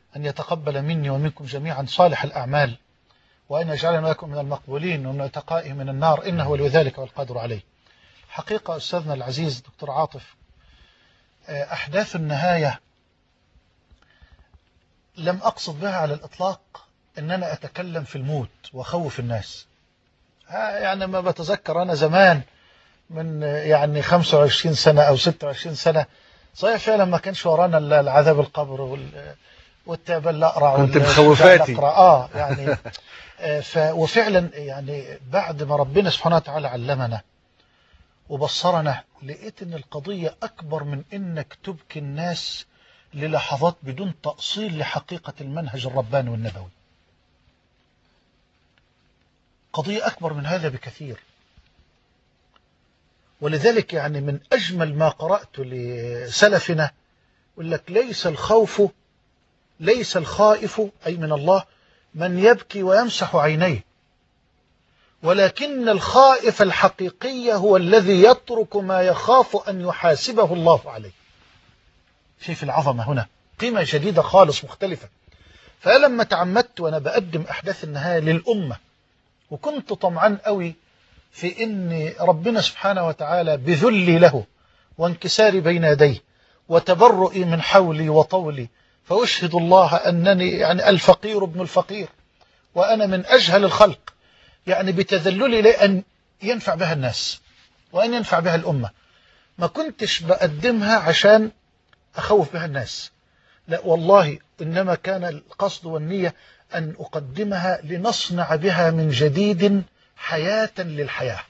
أن يتقبل مني ومنكم جميعا صالح الأعمال وأن يجعلنا لكم من المقبولين ومن اتقائه من النار إنه ولي ذلك والقادر عليه حقيقة أستاذنا العزيز دكتور عاطف أحداث النهاية لم أقصد بها على الإطلاق أن أنا أتكلم في الموت وأخوف الناس يعني ما بتذكر أنا زمان من يعني 25 سنة أو 26 سنة صحيح فعلا ما كانش ورانا العذاب القبر وال والتاب الأقرع كنت مخوفاتي اه يعني ف وفعلا يعني بعد ما ربنا سبحانه وتعالى علمنا وبصرنا لقيت ان القضية اكبر من انك تبكي الناس للحظات بدون تأصيل لحقيقة المنهج الرباني والنبوي قضية اكبر من هذا بكثير ولذلك يعني من اجمل ما قرأت لسلفنا يقول لك ليس الخوف ليس الخائف أي من الله من يبكي ويمسح عينيه ولكن الخائف الحقيقي هو الذي يترك ما يخاف أن يحاسبه الله عليه شوف العظمة هنا قيمة جديدة خالص مختلفة فلما تعمدت وأنا بقدم أحداث النهاية للأمة وكنت طمعان قوي في أن ربنا سبحانه وتعالى بذلي له وانكساري بين يديه وتبرؤي من حولي وطولي فأشهد الله أنني يعني الفقير ابن الفقير وأنا من أجهل الخلق يعني بتذللي لأن ينفع بها الناس وأن ينفع بها الأمة ما كنتش بقدمها عشان أخوف بها الناس لا والله إنما كان القصد والنية أن أقدمها لنصنع بها من جديد حياة للحياة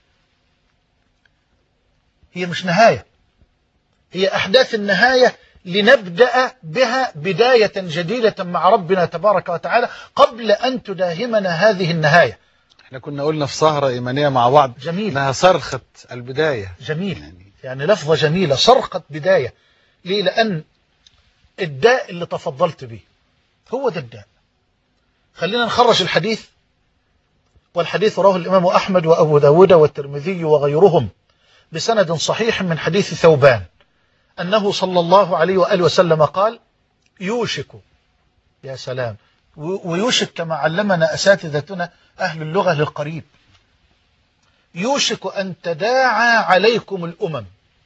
هي مش نهاية هي أحداث النهاية لنبدأ بها بداية جديدة مع ربنا تبارك وتعالى قبل أن تداهمنا هذه النهاية احنا كنا قلنا في سهرة إيمانية مع بعض جميل انها صرخة البداية جميل يعني يعني لفظة جميلة صرخة بداية ليه لأن الداء اللي تفضلت به هو ده الداء خلينا نخرج الحديث والحديث رواه الإمام أحمد وأبو داود والترمذي وغيرهم بسند صحيح من حديث ثوبان أنه صلى الله عليه وآله وسلم قال يوشك يا سلام ويوشك كما علمنا أساتذتنا أهل اللغة للقريب يوشك أن تداعى عليكم الأمم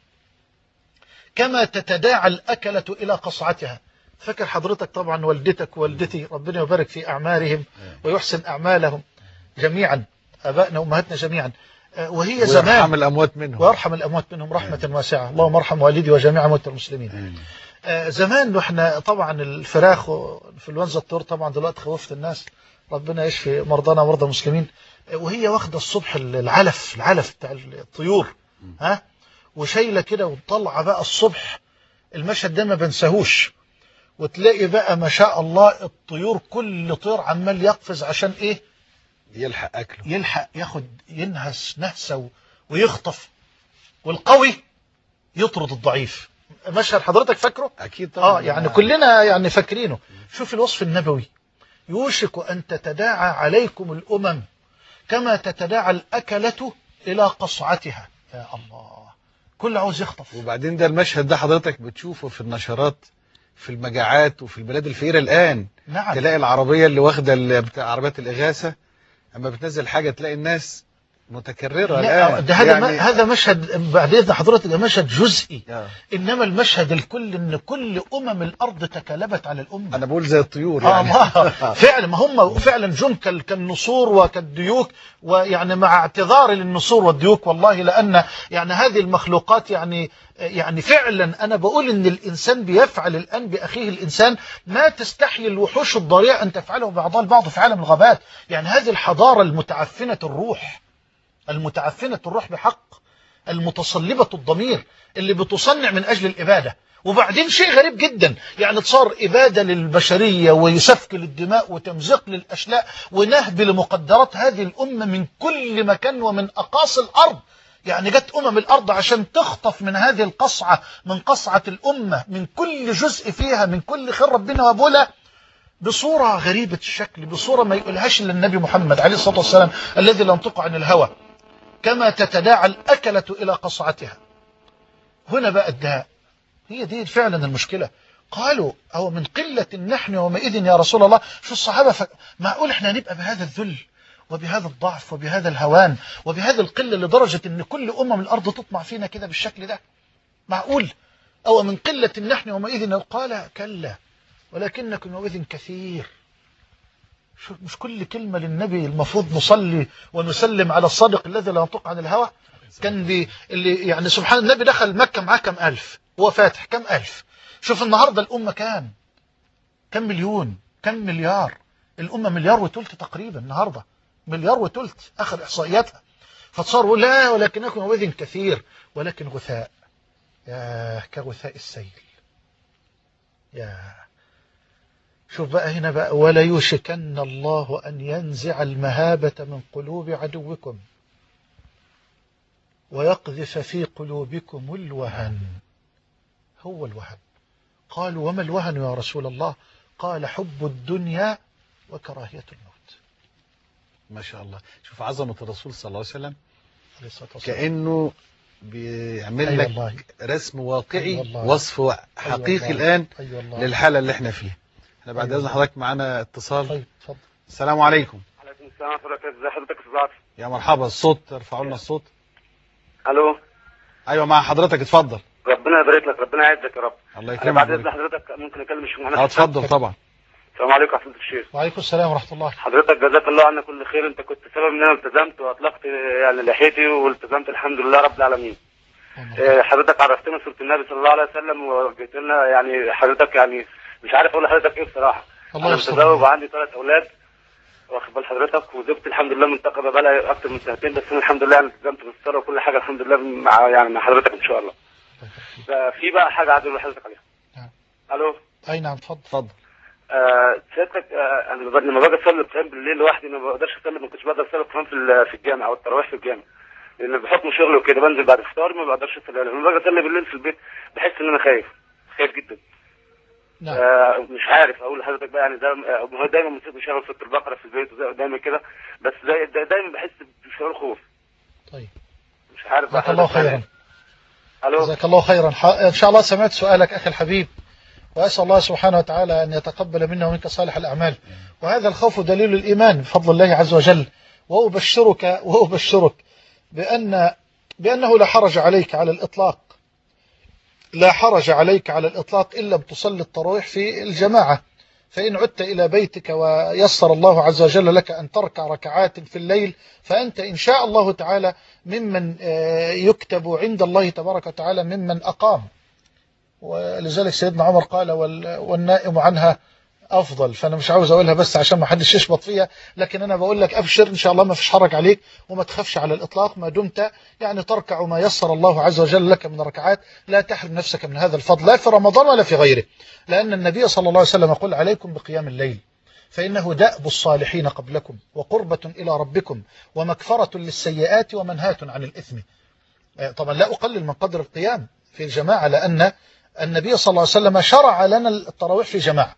كما تتداعى الأكلة إلى قصعتها فكر حضرتك طبعا والدتك والدتي ربنا يبارك في أعمارهم ويحسن أعمالهم جميعا أبائنا وأمهاتنا جميعا وهي زمان ويرحم الأموات منهم ويرحم الأموات منهم رحمة واسعة اللهم ارحم والدي وجميع موتى المسلمين آمين. آه، زمان واحنا طبعا الفراخ وانفلونزا الطيور طبعا دلوقتي خوفت الناس ربنا يشفي مرضانا ومرضى المسلمين آه، وهي واخده الصبح العلف العلف بتاع الطيور ها وشايله كده وطلع بقى الصبح المشهد ده ما بنساهوش وتلاقي بقى ما شاء الله الطيور كل طير عمال يقفز عشان ايه يلحق أكله يلحق ياخد ينهس نهسه و- ويخطف والقوي يطرد الضعيف مشهد حضرتك فاكره أكيد طبعا اه يعني كلنا يعني فاكرينه شوف الوصف النبوي يوشك أن تتداعى عليكم الأمم كما تتداعى الأكلة إلى قصعتها يا الله كل عاوز يخطف وبعدين ده المشهد ده حضرتك بتشوفه في النشرات في المجاعات وفي البلاد الفقيرة الآن نعم تلاقي العربية اللي واخدة ال- بتاع عربيات الإغاثة أما بتنزل حاجة تلاقي الناس متكررة لا الآن ده هذا يعني يعني هذا مشهد بعد إذن حضرتك ده مشهد جزئي آه. إنما المشهد الكل إن كل أمم الأرض تكالبت على الأمة أنا بقول زي الطيور آه يعني ما فعلا ما هم فعلا جم كال- كالنسور وكالديوك ويعني مع اعتذاري للنسور والديوك والله لأن يعني هذه المخلوقات يعني يعني فعلا أنا بقول إن الإنسان بيفعل الآن بأخيه الإنسان ما تستحي الوحوش الضريعة أن تفعله بعضها البعض في عالم الغابات يعني هذه الحضارة المتعفنة الروح المتعفنة الروح بحق المتصلبة الضمير اللي بتصنع من أجل الإبادة وبعدين شيء غريب جدا يعني صار إبادة للبشرية ويسفك للدماء وتمزيق للأشلاء ونهب لمقدرات هذه الأمة من كل مكان ومن أقاصي الأرض يعني جت أمم الأرض عشان تخطف من هذه القصعة من قصعة الأمة من كل جزء فيها من كل خير ربنا وابولا بصورة غريبة الشكل بصورة ما يقولهاش إلا النبي محمد عليه الصلاة والسلام الذي لا ينطق عن الهوى كما تتداعى الأكلة إلى قصعتها هنا بقى الداء هي دي فعلا المشكلة قالوا أو من قلة نحن يومئذ يا رسول الله شو الصحابة ف... معقول احنا نبقى بهذا الذل وبهذا الضعف وبهذا الهوان وبهذا القلة لدرجة ان كل أمم الأرض تطمع فينا كده بالشكل ده معقول أو من قلة نحن يومئذ قال كلا ولكنكم يومئذ كثير شو- مش كل كلمة للنبي المفروض نصلي ونسلم على الصادق الذي لا ينطق عن الهوى كان بي اللي يعني سبحان النبي دخل مكة معاه كم ألف هو فاتح كم ألف شوف النهاردة الأمة كام كم مليون كم مليار الأمة مليار وتلت تقريبا النهاردة مليار وتلت آخر إحصائياتها فتصاروا لا ولكنكم يومئذ كثير ولكن غثاء يا كغثاء السيل يا شوف بقى هنا بقى ولا يوشكن الله أن ينزع المهابة من قلوب عدوكم ويقذف في قلوبكم الوهن هو الوهن قالوا وما الوهن يا رسول الله قال حب الدنيا وكراهية الموت ما شاء الله شوف عظمة الرسول صلى الله عليه وسلم عليه الصلاة والسلام كأنه بيعمل أي لك والله. رسم واقعي أي والله. وصف أي حقيقي والله. الآن أي والله للحالة اللي احنا فيها احنا بعد أي إذن والله. حضرتك معانا اتصال طيب اتفضل السلام عليكم عليكم السلام ورحمة الله وبركاته ازي حضرتك يا استاذ عاطف يا مرحبا الصوت ارفعوا لنا الصوت الو ايوه مع حضرتك اتفضل ربنا يبارك لك ربنا يعزك يا رب الله انا بعد يكرمك اذن حضرتك ممكن اكلم الشيخ محمد اه حسن؟ اتفضل طبعا السلام عليكم ورحمة الله الشيخ وعليكم السلام ورحمة الله حضرتك جزاك الله عنا كل خير انت كنت سبب ان انا التزمت واطلقت يعني لحيتي والتزمت الحمد لله رب العالمين آه، حضرتك عرفتنا سورة النبي صلى الله عليه وسلم وجيت لنا يعني حضرتك يعني مش عارف اقول لحضرتك ايه بصراحة الله انا يستر متزوج وعندي ثلاث اولاد واخد بال حضرتك وزوجتي الحمد لله منتقبه بقى لها اكتر من سنتين بس انا الحمد لله يعني التزمت بالصلاه وكل حاجه الحمد لله مع يعني مع حضرتك ان شاء الله. في بقى حاجه عايز اقول لحضرتك عليها. نعم. الو أي نعم اتفضل اتفضل آه، سيادتك آه، انا لما باجي اصلي القيام بالليل لوحدي ما بقدرش اصلي ما كنتش بقدر اصلي القيام في ال- في الجامع او التراويح في الجامع لان بحكم شغلي وكده بنزل بعد الفطار ما بقدرش اصلي لما باجي اصلي بالليل في البيت بحس ان انا خايف خايف جدا نعم آه مش عارف اقول لحضرتك بقى يعني ده آه، هو دايما موسيقى بيشغل سوره البقره في البيت وزي- دايما كده بس دا- دا- دايما بحس بشعور خوف طيب مش عارف بقى جزاك الله حضرتك خيرا الو جزاك الله خيرا ح- إن شاء الله سمعت سؤالك أخي الحبيب وأسأل الله سبحانه وتعالى أن يتقبل منا ومنك صالح الأعمال وهذا الخوف دليل الإيمان بفضل الله عز وجل وأبشرك وأبشرك بأن بأنه لا حرج عليك على الإطلاق لا حرج عليك على الإطلاق إلا بتصلي التراويح في الجماعة فإن عدت إلى بيتك ويسر الله عز وجل لك أن تركع ركعات في الليل فأنت إن شاء الله تعالى ممن آه، يكتب عند الله تبارك وتعالى ممن أقام ولذلك سيدنا عمر قال وال- والنائم عنها أفضل فأنا مش عاوز أقولها بس عشان ما حدش يشبط فيها لكن أنا بقول لك أبشر إن شاء الله ما فيش حرج عليك وما تخافش على الإطلاق ما دمت يعني تركع ما يسر الله عز وجل لك من ركعات لا تحرم نفسك من هذا الفضل لا في رمضان ولا في غيره لأن النبي صلى الله عليه وسلم يقول عليكم بقيام الليل فإنه دأب الصالحين قبلكم وقربة إلى ربكم ومكفرة للسيئات ومنهاة عن الإثم آه، طبعا لا أقلل من قدر القيام في الجماعة لأن النبي صلى الله عليه وسلم شرع لنا التراويح في جماعة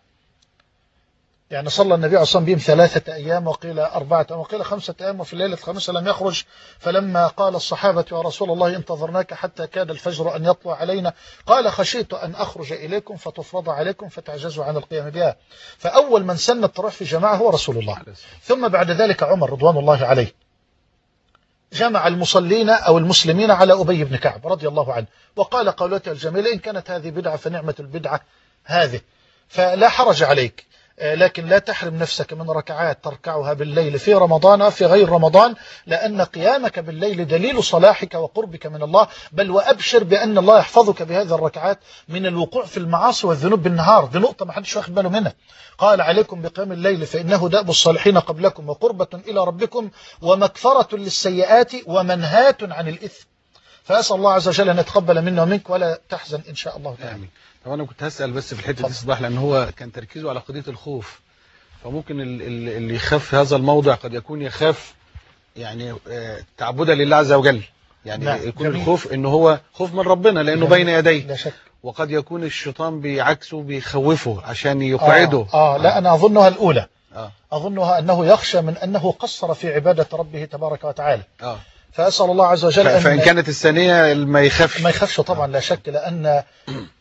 يعني صلى النبي عليه الصلاة والسلام بهم ثلاثة أيام وقيل أربعة أيام وقيل خمسة أيام وفي الليلة الخامسة لم يخرج فلما قال الصحابة يا رسول الله انتظرناك حتى كاد الفجر أن يطلع علينا قال خشيت أن أخرج إليكم فتفرض عليكم فتعجزوا عن القيام بها فأول من سن التراويح في جماعة هو رسول الله ثم بعد ذلك عمر رضوان الله عليه جمع المصلين أو المسلمين على أبي بن كعب رضي الله عنه وقال قولته الجميلة إن كانت هذه بدعة فنعمة البدعة هذه فلا حرج عليك آه، لكن لا تحرم نفسك من ركعات تركعها بالليل في رمضان وفي غير رمضان لأن قيامك بالليل دليل صلاحك وقربك من الله بل وأبشر بأن الله يحفظك بهذه الركعات من الوقوع في المعاصي والذنوب بالنهار دي نقطة ما حدش واخد باله منها قال عليكم بقيام الليل فإنه دأب الصالحين قبلكم وقربة إلى ربكم ومكفرة للسيئات ومنهاة عن الإثم فأسأل الله عز وجل أن يتقبل منا ومنك ولا تحزن إن شاء الله تعالى آمين طب أنا كنت هسأل بس في الحتة اتفضل. دي صباح لأن هو كان تركيزه على قضية الخوف فممكن ال- ال- اللي يخاف في هذا الموضع قد يكون يخاف يعني آه، تعبدا لله عز وجل يعني نعم، يكون جميل. الخوف ان هو خوف من ربنا لانه جميل. بين يديه لا شك وقد يكون الشيطان بعكسه بيخوفه عشان يقعده آه, آه لا أنا أظنها الأولى اه أظنها أنه يخشى من أنه قصر في عبادة ربه تبارك وتعالى اه فأسأل الله عز وجل ف- فإن أن كانت الثانية ما يخافش ما يخافش طبعا لا شك لأن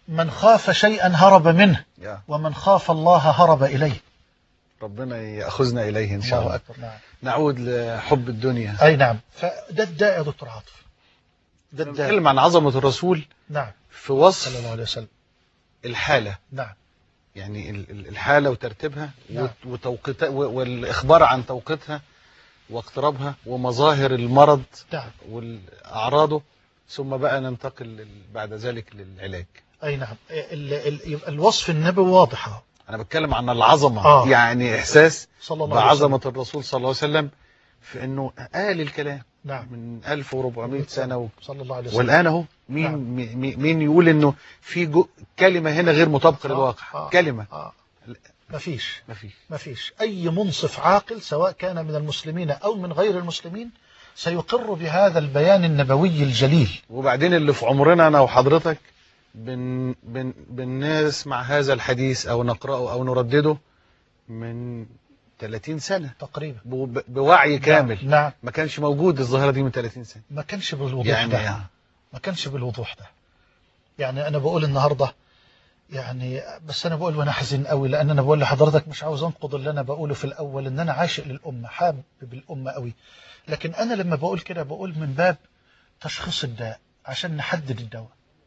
من خاف شيئا هرب منه يا ومن خاف الله هرب إليه ربنا يأخذنا إليه إن شاء الله أكبر نعم نعود لحب الدنيا أي نعم فده الداء يا دكتور عاطف ده الداء نتكلم عن عظمة الرسول نعم في صلى وصف الله عليه وسلم الحالة نعم يعني ال- ال- الحالة وترتيبها نعم. وت- وتوقيتها و- والإخبار عن توقيتها واقترابها ومظاهر المرض نعم والأعراضه ثم بقى ننتقل لل- بعد ذلك للعلاج أي نعم ال ال يبقى الوصف النبوي واضح أهو. أنا بتكلم عن العظمة آه. يعني إحساس صلى الله عليه وسلم بعظمة الرسول صلى الله عليه وسلم في أنه قال الكلام نعم من 1400 سنة و... صلى الله عليه وسلم والآن أهو مين نعم. مي- مي- مين يقول إنه في جو... كلمة هنا غير مطابقة آه، للواقع آه. كلمة آه. مفيش ما فيش مفيش أي منصف عاقل سواء كان من المسلمين أو من غير المسلمين سيقر بهذا البيان النبوي الجليل وبعدين اللي في عمرنا انا وحضرتك بن بن بنسمع هذا الحديث او نقراه او نردده من 30 سنه تقريبا ب- ب- بوعي كامل نعم, نعم. ما كانش موجود الظاهره دي من 30 سنه ما كانش بالوضوح يعني ده يعني ما كانش بالوضوح ده يعني أنا بقول النهاردة يعني بس أنا بقول وأنا حزين قوي لأن أنا بقول لحضرتك مش عاوز أنقض اللي أنا بقوله في الأول إن أنا عاشق للأمة حابب الأمة قوي لكن أنا لما بقول كده بقول من باب تشخيص الداء عشان نحدد الدواء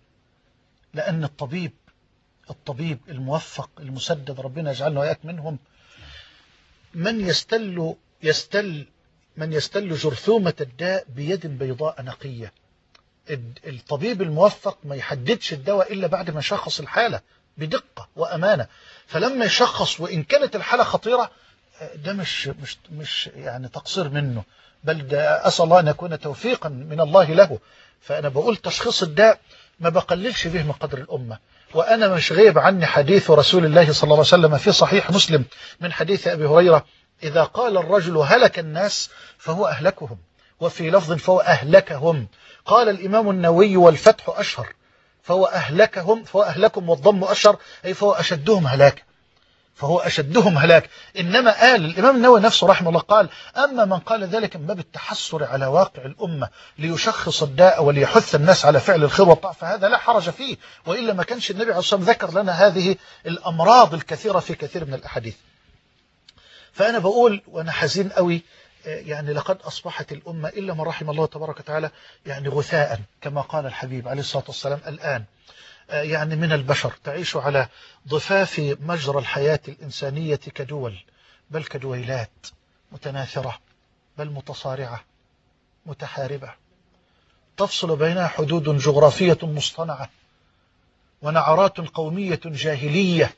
لأن الطبيب الطبيب الموفق المسدد ربنا يجعلنا وإياك منهم من يستل يستل من يستل جرثومة الداء بيد بيضاء نقية الد- الطبيب الموفق ما يحددش الدواء إلا بعد ما يشخص الحالة بدقة وأمانة فلما يشخص وإن كانت الحالة خطيرة آه، ده مش مش مش يعني تقصير منه بل ده أسأل الله أن يكون توفيقا من الله له فأنا بقول تشخيص الداء ما بقللش به من قدر الأمة وأنا مش غيب عني حديث رسول الله صلى الله عليه وسلم في صحيح مسلم من حديث أبي هريرة إذا قال الرجل هلك الناس فهو أهلكهم وفي لفظ فهو أهلكهم قال الإمام النووي والفتح أشهر فهو أهلكهم فهو أهلكم والضم أشهر أي فهو أشدهم هلاكا فهو أشدهم هلاك إنما قال الإمام النووي نفسه رحمه الله قال أما من قال ذلك من باب التحسر على واقع الأمة ليشخص الداء وليحث الناس على فعل الخير والطاعة فهذا لا حرج فيه وإلا ما كانش النبي عليه الصلاة والسلام ذكر لنا هذه الأمراض الكثيرة في كثير من الأحاديث فأنا بقول وأنا حزين قوي آه، يعني لقد أصبحت الأمة إلا من رحم الله تبارك وتعالى يعني غثاء كما قال الحبيب عليه الصلاة والسلام الآن آه، يعني من البشر تعيش على ضفاف مجرى الحياة الإنسانية كدول بل كدويلات متناثرة بل متصارعة متحاربة تفصل بينها حدود جغرافية مصطنعة ونعرات قومية جاهلية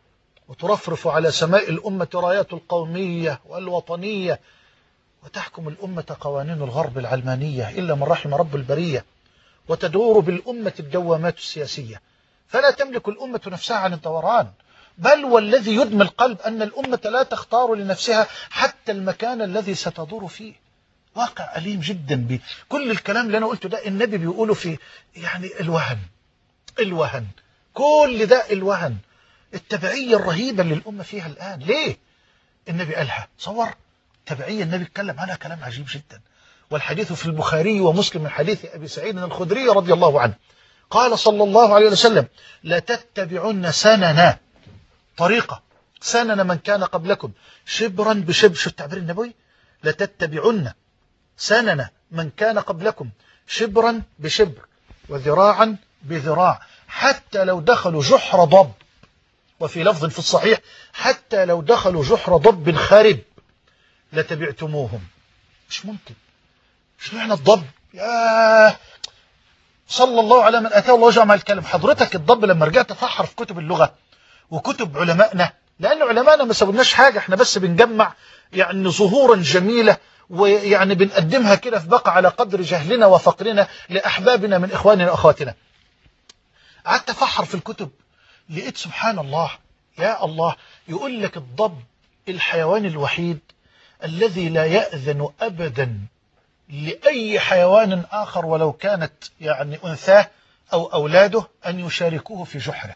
وترفرف على سماء الأمة رايات القومية والوطنية وتحكم الأمة قوانين الغرب العلمانية إلا من رحم رب البرية وتدور بالأمة الدوامات السياسية فلا تملك الأمة نفسها عن الدوران بل والذي يدمي القلب أن الأمة لا تختار لنفسها حتى المكان الذي ستدور فيه واقع أليم جدا بكل الكلام اللي أنا قلته ده النبي بيقوله في يعني الوهن الوهن كل ده الوهن التبعية الرهيبة اللي الأمة فيها الآن ليه النبي قالها تصور تبعية النبي اتكلم عنها كلام عجيب جدا والحديث في البخاري ومسلم من حديث أبي سعيد الخدري رضي الله عنه قال صلى الله عليه وسلم لتتبعن سننا طريقة سنن من كان قبلكم شبرا بشبر شو التعبير النبوي لتتبعن سنن من كان قبلكم شبرا بشبر وذراعا بذراع حتى لو دخلوا جحر ضب وفي لفظ في الصحيح حتى لو دخلوا جحر ضب خارب لتبعتموهم مش ممكن مش معنى الضب ياه صلى الله على من أتاه الله وجمع الكلم حضرتك الضب لما رجعت تفحر في كتب اللغة وكتب علمائنا لأن علمائنا ما سويناش حاجة احنا بس بنجمع يعني ظهورا جميلة ويعني بنقدمها كده في بقى على قدر جهلنا وفقرنا لأحبابنا من إخواننا وأخواتنا قعدت أفحر في الكتب لقيت سبحان الله يا الله يقول لك الضب الحيوان الوحيد الذي لا يأذن أبدا لأي حيوان آخر ولو كانت يعني أنثاه أو أولاده أن يشاركوه في جحره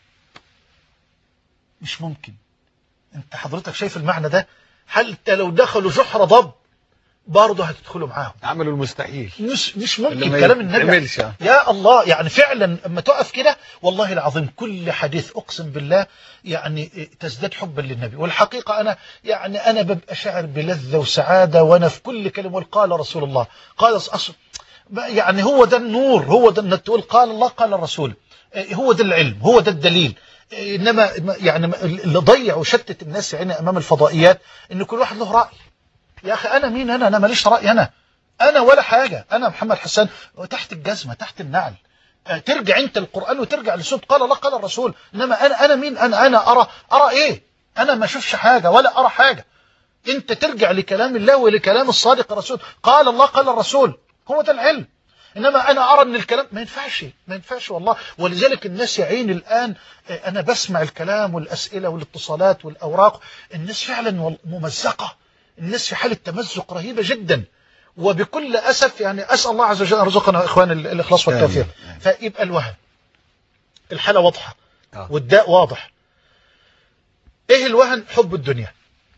مش ممكن انت حضرتك شايف المعنى ده حتى لو دخلوا جحر ضب برضه هتدخلوا معاهم عملوا المستحيل مش مش اللي ممكن ما كلام النبي يتعملش، آه. يا الله يعني فعلا اما تقف كده والله العظيم كل حديث اقسم بالله يعني تزداد حبا للنبي والحقيقه انا يعني انا ببقى شاعر بلذه وسعاده وانا في كل كلمه أقول قال رسول الله قال أصل يعني هو ده النور هو ده انك تقول قال الله قال الرسول هو ده العلم هو ده الدليل انما يعني اللي ضيع وشتت الناس يعني امام الفضائيات ان كل واحد له راي يا اخي انا مين انا انا ماليش راي انا انا ولا حاجه انا محمد حسان تحت الجزمه تحت النعل آه، ترجع انت للقران وترجع للسنه قال الله قال الرسول انما انا انا مين انا انا ارى ارى ايه انا ما اشوفش حاجه ولا ارى حاجه انت ترجع لكلام الله ولكلام الصادق الرسول قال الله قال الرسول هو ده العلم انما انا ارى ان الكلام ما ينفعش ما ينفعش والله ولذلك الناس يا عيني الان آه، انا بسمع الكلام والاسئله والاتصالات والاوراق الناس فعلا وال- ممزقه الناس في حاله تمزق رهيبه جدا وبكل اسف يعني اسال الله عز وجل ان يرزقنا اخوان ال- الاخلاص والتوفيق آمين. آمين. فيبقى الوهم الحاله واضحه آه. والداء واضح ايه الوهن حب الدنيا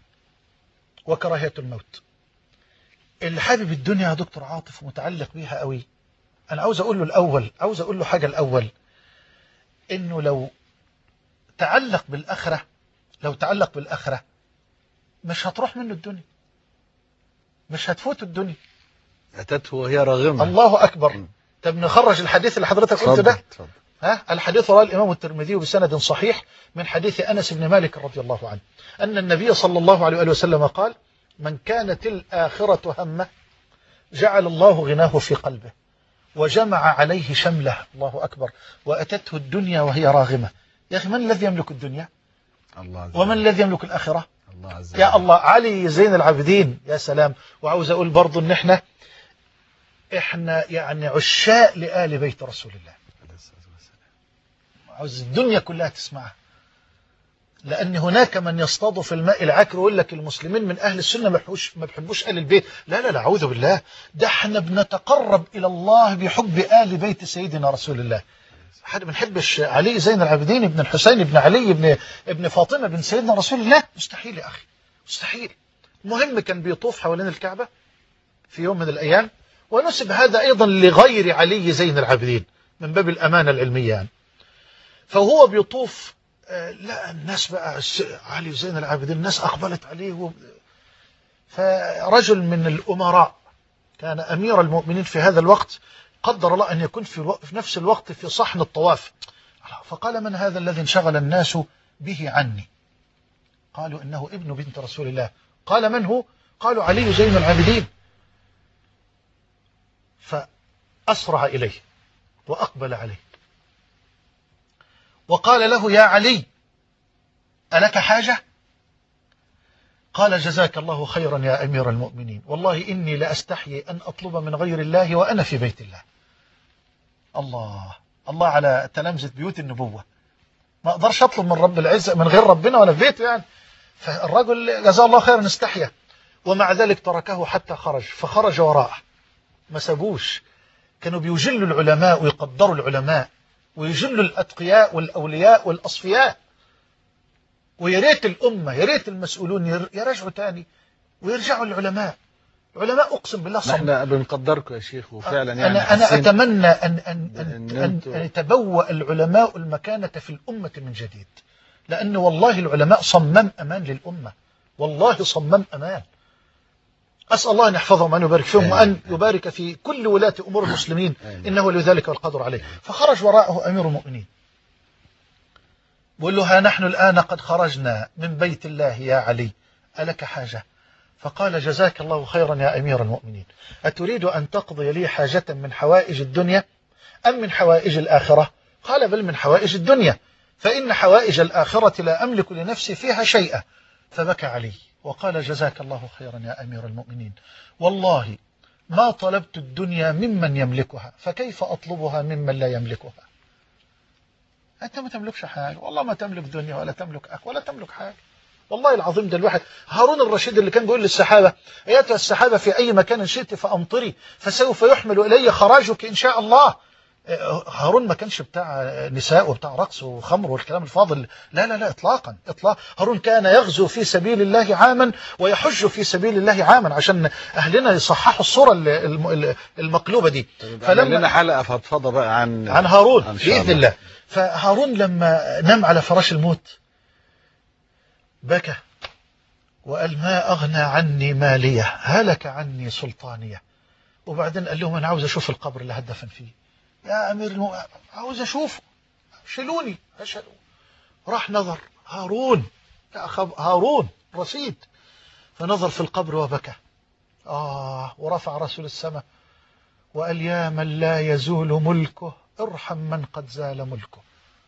وكراهيه الموت اللي حابب الدنيا يا دكتور عاطف ومتعلق بيها قوي انا عاوز اقول له الاول عاوز اقول له حاجه الاول انه لو تعلق بالاخره لو تعلق بالاخره مش هتروح منه الدنيا مش هتفوت الدنيا اتته وهي راغمه الله اكبر م. طب نخرج الحديث اللي حضرتك قلته ده اتفضل اتفضل ها الحديث رواه الإمام الترمذي بسند صحيح من حديث أنس بن مالك رضي الله عنه أن النبي صلى الله عليه وآله وسلم قال من كانت الآخرة همه جعل الله غناه في قلبه وجمع عليه شمله الله أكبر وأتته الدنيا وهي راغمة يا أخي من الذي يملك الدنيا الله عز ومن وجل الذي يملك الآخرة الله عز وجل يا الله علي زين العابدين يا سلام وعاوز أقول برضو أن احنا احنا يعني عشاء لآل بيت رسول الله عليه الصلاة والسلام. عاوز الدنيا كلها تسمعها لأن هناك من يصطاد في الماء العكر ويقول لك المسلمين من أهل السنة ما بيحبوش ما بيحبوش آل البيت لا لا لا أعوذ بالله ده احنا بنتقرب إلى الله بحب آل بيت سيدنا رسول الله حد ما بنحبش علي زين العابدين ابن الحسين ابن علي ابن ابن فاطمة بن سيدنا رسول الله مستحيل يا أخي مستحيل المهم كان بيطوف حوالين الكعبة في يوم من الأيام ونسب هذا أيضا لغير علي زين العابدين من باب الأمانة العلمية يعني فهو بيطوف آه، لا الناس بقى الس- علي زين العابدين الناس أقبلت عليه و... فرجل من الأمراء كان أمير المؤمنين في هذا الوقت قدر الله أن يكون في, الوقت في نفس الوقت في صحن الطواف فقال من هذا الذي انشغل الناس به عني قالوا إنه ابن بنت رسول الله قال من هو قالوا علي زين العابدين فأسرع إليه وأقبل عليه وقال له يا علي ألك حاجة قال جزاك الله خيرا يا أمير المؤمنين والله إني لأستحيي أن أطلب من غير الله وأنا في بيت الله الله الله على تلامذة بيوت النبوة ما أقدرش أطلب من رب العزة من غير ربنا ولا في بيته يعني فالرجل جزاه الله خيرا استحيا ومع ذلك تركه حتى خرج فخرج وراءه ما سابوش كانوا بيجلوا العلماء ويقدروا العلماء ويجلوا الأتقياء والأولياء والأصفياء ويا ريت الأمة يا ريت المسؤولون ير- يرجعوا تاني ويرجعوا العلماء العلماء أقسم بالله صم احنا بنقدركم يا شيخ وفعلا يعني أنا أنا حاسين أتمنى أن أن إن أن, أن, أنتوا- أن يتبوأ العلماء المكانة في الأمة من جديد لأن والله العلماء صمم أمان للأمة والله صمم أمان أسأل الله أن يحفظهم وأن يبارك فيهم وأن آمين. يبارك في كل ولاة أمور المسلمين آمين. إنه لذلك والقدر عليه فخرج وراءه أمير المؤمنين بقول له ها نحن الآن قد خرجنا من بيت الله يا علي ألك حاجة فقال جزاك الله خيرا يا أمير المؤمنين أتريد أن تقضي لي حاجة من حوائج الدنيا أم من حوائج الآخرة قال بل من حوائج الدنيا فإن حوائج الآخرة لا أملك لنفسي فيها شيئا فبكى علي وقال جزاك الله خيرا يا أمير المؤمنين والله ما طلبت الدنيا ممن يملكها فكيف أطلبها ممن لا يملكها أنت ما تملكش حاجة والله ما تملك دنيا ولا تملك أخ ولا تملك حاجة والله العظيم ده الواحد هارون الرشيد اللي كان بيقول للسحابة أيتها السحابة في أي مكان شئت فأمطري فسوف يحمل إلي خراجك إن شاء الله هارون ما كانش بتاع نساء وبتاع رقص وخمر والكلام الفاضل لا لا لا اطلاقا اطلاق هارون كان يغزو في سبيل الله عاما ويحج في سبيل الله عاما عشان اهلنا يصححوا الصوره ال- الم- المقلوبه دي فلما لنا حلقه فضفضه بقى عن عن هارون إن شاء باذن الله فهارون لما نام على فراش الموت بكى وقال ما اغنى عني ماليه هلك عني سلطانيه وبعدين قال لهم انا عاوز اشوف القبر اللي هدفن فيه يا امير المؤمنين عاوز اشوفه شيلوني اشهدوا راح نظر هارون يا أخ- هارون رصيد فنظر في القبر وبكى آه ورفع رسول السماء وقال يا من لا يزول ملكه ارحم من قد زال ملكه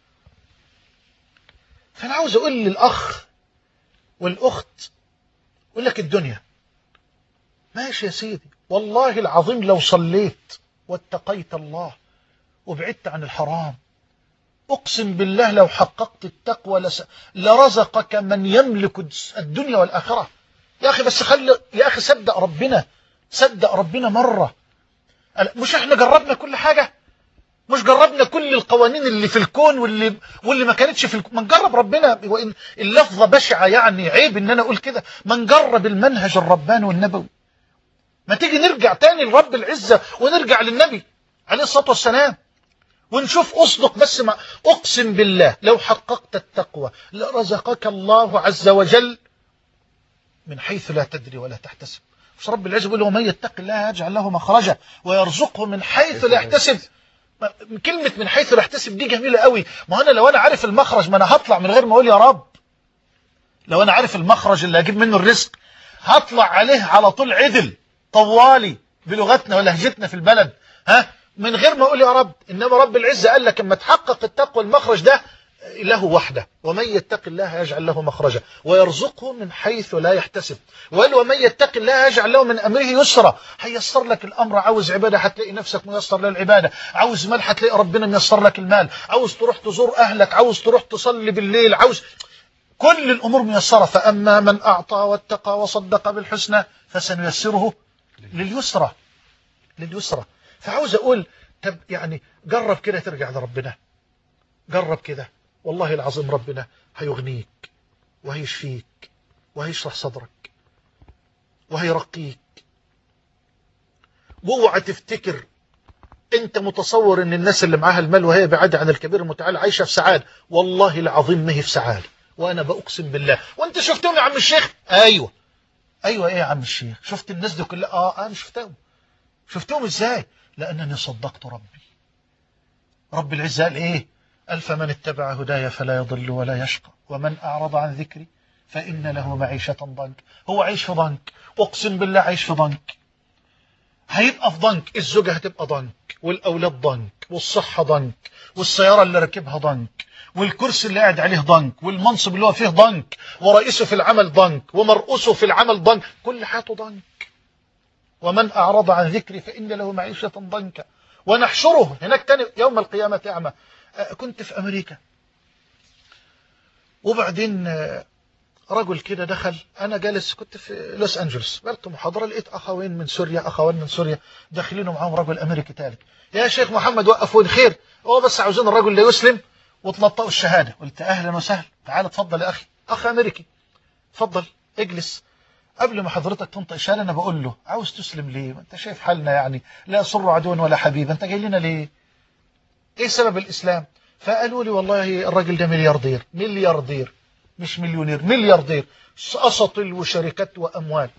فأنا عاوز أقول للأخ والأخت أقول لك الدنيا ماشي يا سيدي والله العظيم لو صليت واتقيت الله وبعدت عن الحرام أقسم بالله لو حققت التقوى لس... لرزقك من يملك الدنيا والآخرة يا أخي بس خلي يا أخي صدق ربنا صدق ربنا مرة مش احنا جربنا كل حاجة مش جربنا كل القوانين اللي في الكون واللي واللي ما كانتش في الكون ما نجرب ربنا وإن اللفظة بشعة يعني عيب ان انا اقول كده ما نجرب المنهج الرباني والنبوي ما تيجي نرجع تاني لرب العزة ونرجع للنبي عليه الصلاة والسلام ونشوف أصدق بس ما أقسم بالله لو حققت التقوى لرزقك الله عز وجل من حيث لا تدري ولا تحتسب مش رب العزة بيقول ومن يتق الله يجعل له مخرجا ويرزقه من حيث لا يحتسب كلمة من حيث لا يحتسب دي جميلة قوي ما أنا لو أنا عارف المخرج ما أنا هطلع من غير ما أقول يا رب لو أنا عارف المخرج اللي هجيب منه الرزق هطلع عليه على طول عدل طوالي بلغتنا ولهجتنا في البلد ها من غير ما اقول يا رب انما رب العزه قال لك اما تحقق التقوى المخرج ده له وحده ومن يتق الله يجعل له مخرجا ويرزقه من حيث لا يحتسب وقال ومن يتق الله يجعل له من امره يسرا هيسر لك الامر عاوز عباده هتلاقي نفسك ميسر للعباده عاوز مال هتلاقي ربنا ميسر لك المال عاوز تروح تزور اهلك عاوز تروح تصلي بالليل عاوز كل الامور ميسره فاما من اعطى واتقى وصدق بالحسنى فسنيسره لليسرى لليسرى فعاوز اقول طب يعني جرب كده ترجع لربنا جرب كده والله العظيم ربنا هيغنيك وهيشفيك وهيشرح صدرك وهيرقيك واوعى تفتكر انت متصور ان الناس اللي معاها المال وهي بعيدة عن الكبير المتعال عايشة في سعادة والله العظيم ما هي في سعادة وانا بأقسم بالله وانت شفتهم يا عم الشيخ ايوه ايوه ايه يا عم الشيخ شفت الناس دي كلها اه انا شفتهم شفتهم ازاي لانني صدقت ربي رب العزة قال ايه قال فمن اتبع هدايا فلا يضل ولا يشقى ومن اعرض عن ذكري فان له معيشة ضنك هو عايش في ضنك اقسم بالله عايش في ضنك هيبقى في ضنك الزوجة هتبقى ضنك والاولاد ضنك والصحة ضنك والسيارة اللي راكبها ضنك والكرسي اللي قاعد عليه ضنك والمنصب اللي هو فيه ضنك ورئيسه في العمل ضنك ومرؤوسه في العمل ضنك كل حياته ضنك ومن أعرض عن ذكري فإن له معيشة ضنكا ونحشره هناك تاني يوم القيامة أعمى كنت في أمريكا وبعدين رجل كده دخل أنا جالس كنت في لوس أنجلوس قلت محاضرة لقيت أخوين من سوريا أخوين من سوريا داخلين معاهم رجل أمريكي ثالث يا شيخ محمد وقفوا خير هو بس عاوزين الرجل اللي يسلم وتلطقوا الشهادة قلت أهلا وسهلا تعال اتفضل يا أخي أخ أمريكي اتفضل اجلس قبل ما حضرتك تنطق شهادة أنا بقول له عاوز تسلم ليه ما أنت شايف حالنا يعني لا سر عدو ولا حبيب أنت جاي لنا ليه إيه سبب الإسلام فقالوا لي والله الراجل ده ملياردير ملياردير مش مليونير ملياردير أسطل وشركات وأموال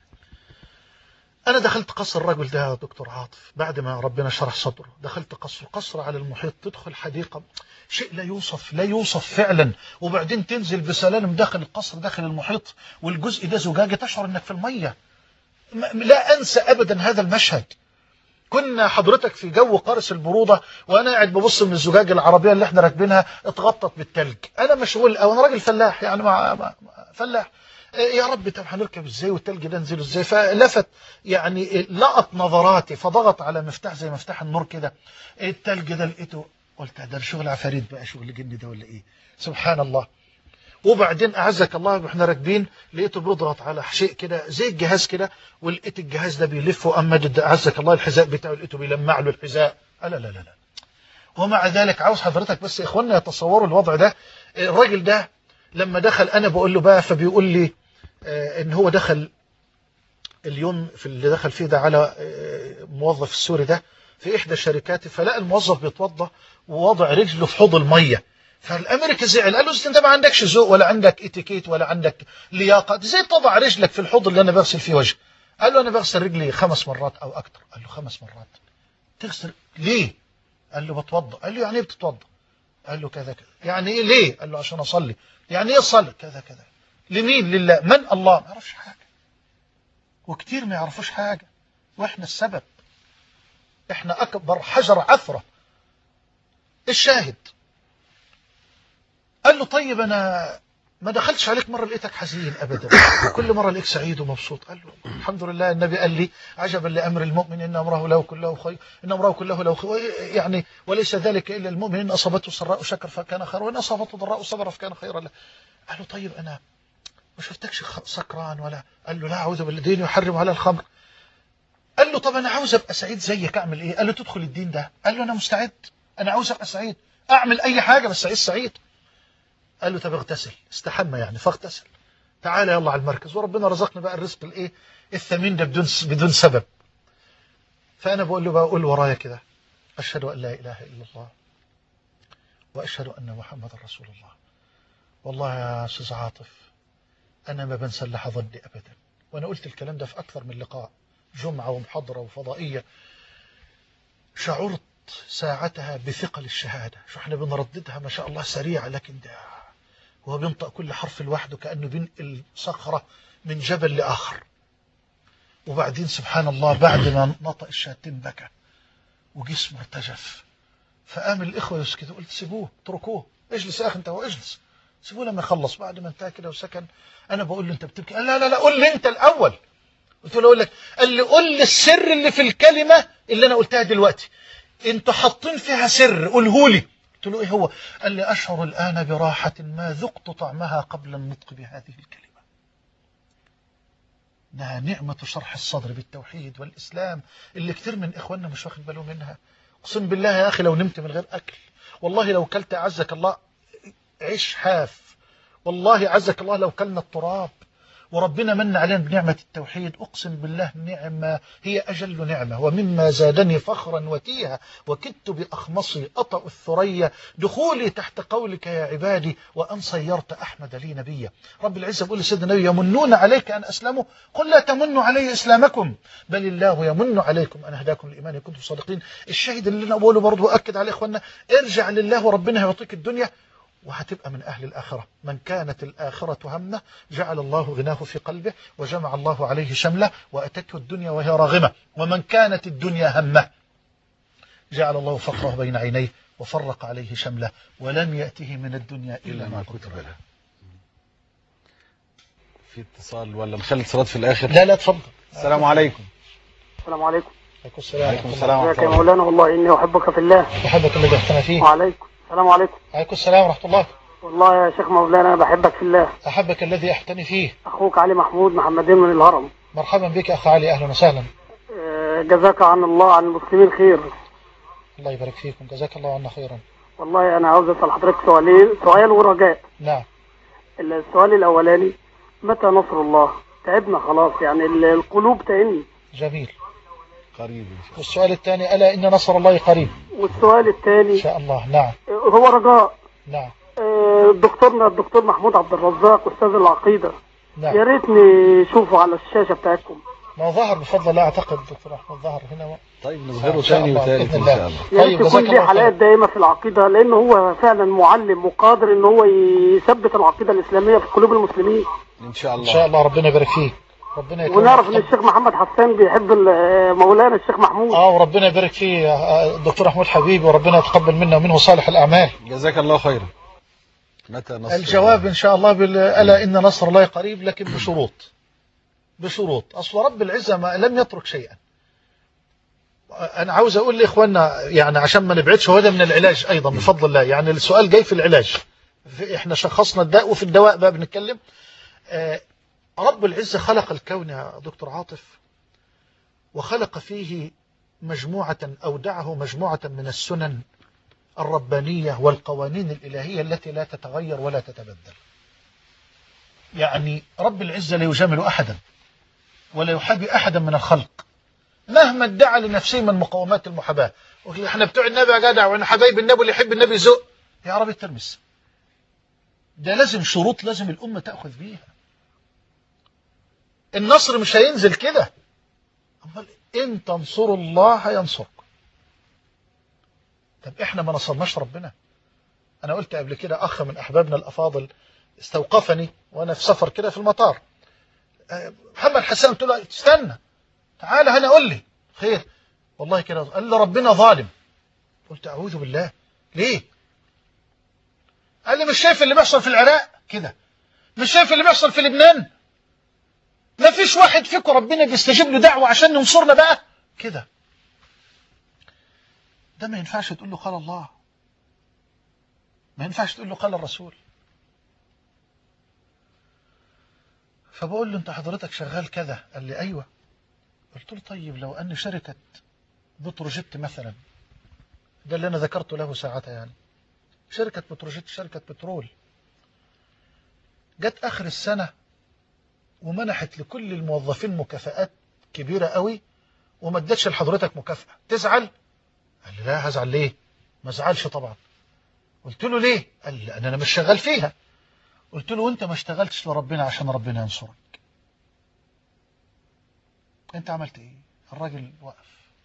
أنا دخلت قصر الرجل ده يا دكتور عاطف بعد ما ربنا شرح صدره دخلت قصر قصر على المحيط تدخل حديقة شيء لا يوصف لا يوصف فعلا وبعدين تنزل بسلالم داخل القصر داخل المحيط والجزء ده زجاجة تشعر انك في المية لا أنسى أبدا هذا المشهد كنا حضرتك في جو قارس البرودة وأنا قاعد ببص من الزجاج العربية اللي احنا راكبينها اتغطت بالتلج أنا مشغول أو أنا راجل فلاح يعني مع فلاح يا رب طب هنركب ازاي والتلج ده نزله ازاي فلفت يعني لقط نظراتي فضغط على مفتاح زي مفتاح النور كده التلج ده لقيته قلت ده شغل عفاريت بقى شغل جن ده ولا ايه سبحان الله وبعدين اعزك الله واحنا راكبين لقيته بيضغط على شيء كده زي الجهاز كده ولقيت الجهاز ده بيلف وامجد اعزك الله الحذاء بتاعه لقيته بيلمع له الحذاء لا لا لا لا ومع ذلك عاوز حضرتك بس إخواننا يتصوروا الوضع ده الراجل ده لما دخل أنا بقول له بقى فبيقول لي آه، إن هو دخل اليوم في اللي دخل فيه ده على آه، موظف السوري ده في إحدى الشركات فلقى الموظف بيتوضى ووضع رجله في حوض المية فالامريكا زعل قال له "أصل انت ما عندكش ذوق ولا عندك اتيكيت ولا عندك لياقه ازاي تضع رجلك في الحوض اللي انا بغسل فيه وجهي قال له انا بغسل رجلي خمس مرات او اكتر قال له خمس مرات تغسل ليه قال له بتوضا قال له يعني ايه بتتوضا قال له كذا كذا يعني ايه ليه قال له عشان اصلي يعني ايه اصلي كذا كذا لمين لله من الله ما يعرفش حاجه وكتير ما يعرفوش حاجه واحنا السبب احنا اكبر حجر عثره الشاهد قال له طيب انا ما دخلتش عليك مرة لقيتك حزين أبدا كل مرة لقيتك سعيد ومبسوط قال له الحمد لله النبي قال لي عجبا لأمر المؤمن إن أمره له كله خير إن أمره كله له خير يعني وليس ذلك إلا المؤمن إن أصابته سراء شكر فكان خيرا وإن أصابته ضراء صبر فكان خيرا له قال له طيب أنا ما شفتكش خ- سكران ولا قال له لا أعوذ بالله دين يحرم على الخمر قال له طب أنا عاوز أبقى سعيد زيك أعمل إيه قال له تدخل الدين ده قال له أنا مستعد أنا عاوز أبقى سعيد أعمل أي حاجة بس عايز سعيد قال له طب اغتسل استحمى يعني فاغتسل تعالى يلا على المركز وربنا رزقنا بقى الرزق الايه الثمين ده بدون بدون سبب فانا بقول له بقى قول ورايا كده اشهد ان لا اله الا الله واشهد ان محمدا رسول الله والله يا استاذ عاطف انا ما بنسى اللحظات دي ابدا وانا قلت الكلام ده في اكثر من لقاء جمعه ومحاضره وفضائيه شعرت ساعتها بثقل الشهاده شو احنا بنرددها ما شاء الله سريعه لكن ده وهو بينطق كل حرف لوحده كأنه بينقل صخرة من جبل لآخر وبعدين سبحان الله بعد ما نطق الشهادتين بكى وجسمه ارتجف فقام الإخوة يسكتوا قلت سيبوه اتركوه اجلس يا أخي أنت هو اجلس سيبوه لما يخلص بعد ما انتهى كده وسكن أنا بقول له أنت بتبكي قال لا لا لا قول لي أنت الأول قلت له أقول لك قال لي قول لي السر اللي في الكلمة اللي أنا قلتها دلوقتي أنتوا حاطين فيها سر قوله لي قلت له ايه هو قال لي اشعر الان براحه ما ذقت طعمها قبل النطق بهذه الكلمه انها نعمه شرح الصدر بالتوحيد والاسلام اللي كتير من اخواننا مش واخد باله منها اقسم بالله يا اخي لو نمت من غير اكل والله لو كلت اعزك الله عيش حاف والله عزك الله لو كلنا التراب وربنا من علينا بنعمة التوحيد أقسم بالله نعمة هي أجل نعمة ومما زادني فخرا وتيها وكدت بأخمصي أطأ الثريا دخولي تحت قولك يا عبادي وأن صيرت أحمد لي نبيا رب العزة بيقول لسيدنا النبي يمنون عليك أن أسلموا قل لا تمنوا علي إسلامكم بل الله يمن عليكم أن هداكم الإيمان إن كنتم صادقين الشاهد اللي أنا أقوله برضه وأكد عليه إخواننا ارجع لله وربنا هيعطيك الدنيا وهتبقى من أهل الآخرة من كانت الآخرة همه جعل الله غناه في قلبه وجمع الله عليه شمله وأتته الدنيا وهي راغمة ومن كانت الدنيا همه جعل الله فقره بين عينيه وفرق عليه شمله ولم يأته من الدنيا إلا ما كتب له في اتصال ولا نخلي اتصالات في الاخر لا لا تفضل السلام عليكم السلام عليكم عليكم السلام عليكم السلام ازيك ورحمه يا الله مولانا والله اني احبك في الله أحبك الذي احتنى فيه وعليكم السلام عليكم عليكم السلام ورحمة الله والله يا شيخ مولانا انا بحبك في الله أحبك الذي احتني فيه اخوك علي محمود محمدين من الهرم مرحبا بك أخ علي أهلا وسهلا آه، جزاك عن الله عن المسلمين خير الله يبارك فيكم جزاك الله عنا خيرا والله انا عاوز اسال حضرتك سؤالين سؤال ورجاء نعم السؤال الاولاني متى نصر الله تعبنا خلاص يعني ال- القلوب تئن جميل قريب والسؤال الثاني ألا إن نصر الله قريب والسؤال إن الثاني شاء الله نعم آه، هو رجاء نعم آه، دكتورنا الدكتور محمود عبد الرزاق استاذ العقيده يا نعم ريت نشوفه على الشاشه بتاعتكم ما ظهر بفضل الله أعتقد دكتور أحمد ظهر هنا طيب إن نظهره شاء تاني الله، وتالت بإذن ان الله. شاء الله يا طيب، ريت جزاك يكون الله ليه حلقات خير. دائمة في العقيدة لأنه هو فعلا معلم وقادر إن هو يثبت العقيدة الإسلامية في قلوب المسلمين ان شاء إن الله شاء الله ربنا يبارك فيك ربنا يكرمك. ونعرف إن الشيخ محمد حسان بيحب ال- مولانا الشيخ محمود اه وربنا يبارك فيه آه، الدكتور محمود حبيبي وربنا يتقبل منا ومنه صالح الأعمال جزاك الله خيرا متى نصر الجواب إن شاء الله بال... ألا إن نصر الله قريب لكن بشروط بشروط أصل رب العزة ما لم يترك شيئا أنا عاوز أقول لإخواننا يعني عشان ما نبعدش هو ده من العلاج أيضا بفضل الله يعني السؤال جاي في العلاج في إحنا شخصنا الداء وفي الدواء بقى بنتكلم آه، رب العزة خلق الكون يا دكتور عاطف وخلق فيه مجموعة أودعه مجموعة من السنن الربانية والقوانين الإلهية التي لا تتغير ولا تتبدل يعني رب العزة لا يجامل أحدا ولا يحابي أحدا من الخلق مهما ادعى لنفسه من مقومات المحاباة وقال احنا بتوع النبي يا جدع وانا حبايب النبي اللي يحب النبي يزق يا عربي ترمس ده لازم شروط لازم الأمة تأخذ بيها النصر مش هينزل كده أمال إن تنصروا الله ينصركم طب إحنا ما نصرناش ربنا أنا قلت قبل كده أخ من أحبابنا الأفاضل استوقفني وأنا في سفر كده في المطار أه، محمد حسان قلت له استنى تعالى هنا قول لي خير والله كده قال لي ربنا ظالم قلت أعوذ بالله ليه قال لي مش شايف اللي بيحصل في العراق كده مش شايف اللي بيحصل في لبنان ما فيش واحد فيكم ربنا بيستجيب له دعوة عشان ينصرنا بقى كده ده ما ينفعش تقول له قال الله ما ينفعش تقول له قال الرسول فبقول له انت حضرتك شغال كذا قال لي ايوه قلت له طيب لو ان شركة بتروجيت مثلا ده اللي انا ذكرته له ساعتها يعني شركة بتروجيت شركة بترول جت اخر السنة ومنحت لكل الموظفين مكافآت كبيرة قوي وما ادتش لحضرتك مكافأة تزعل قال لي لا هزعل ليه ما ازعلش طبعا قلت له ليه قال لي لان انا مش شغال فيها قلت له وانت ما اشتغلتش لربنا عشان ربنا ينصرك انت عملت ايه الراجل وقف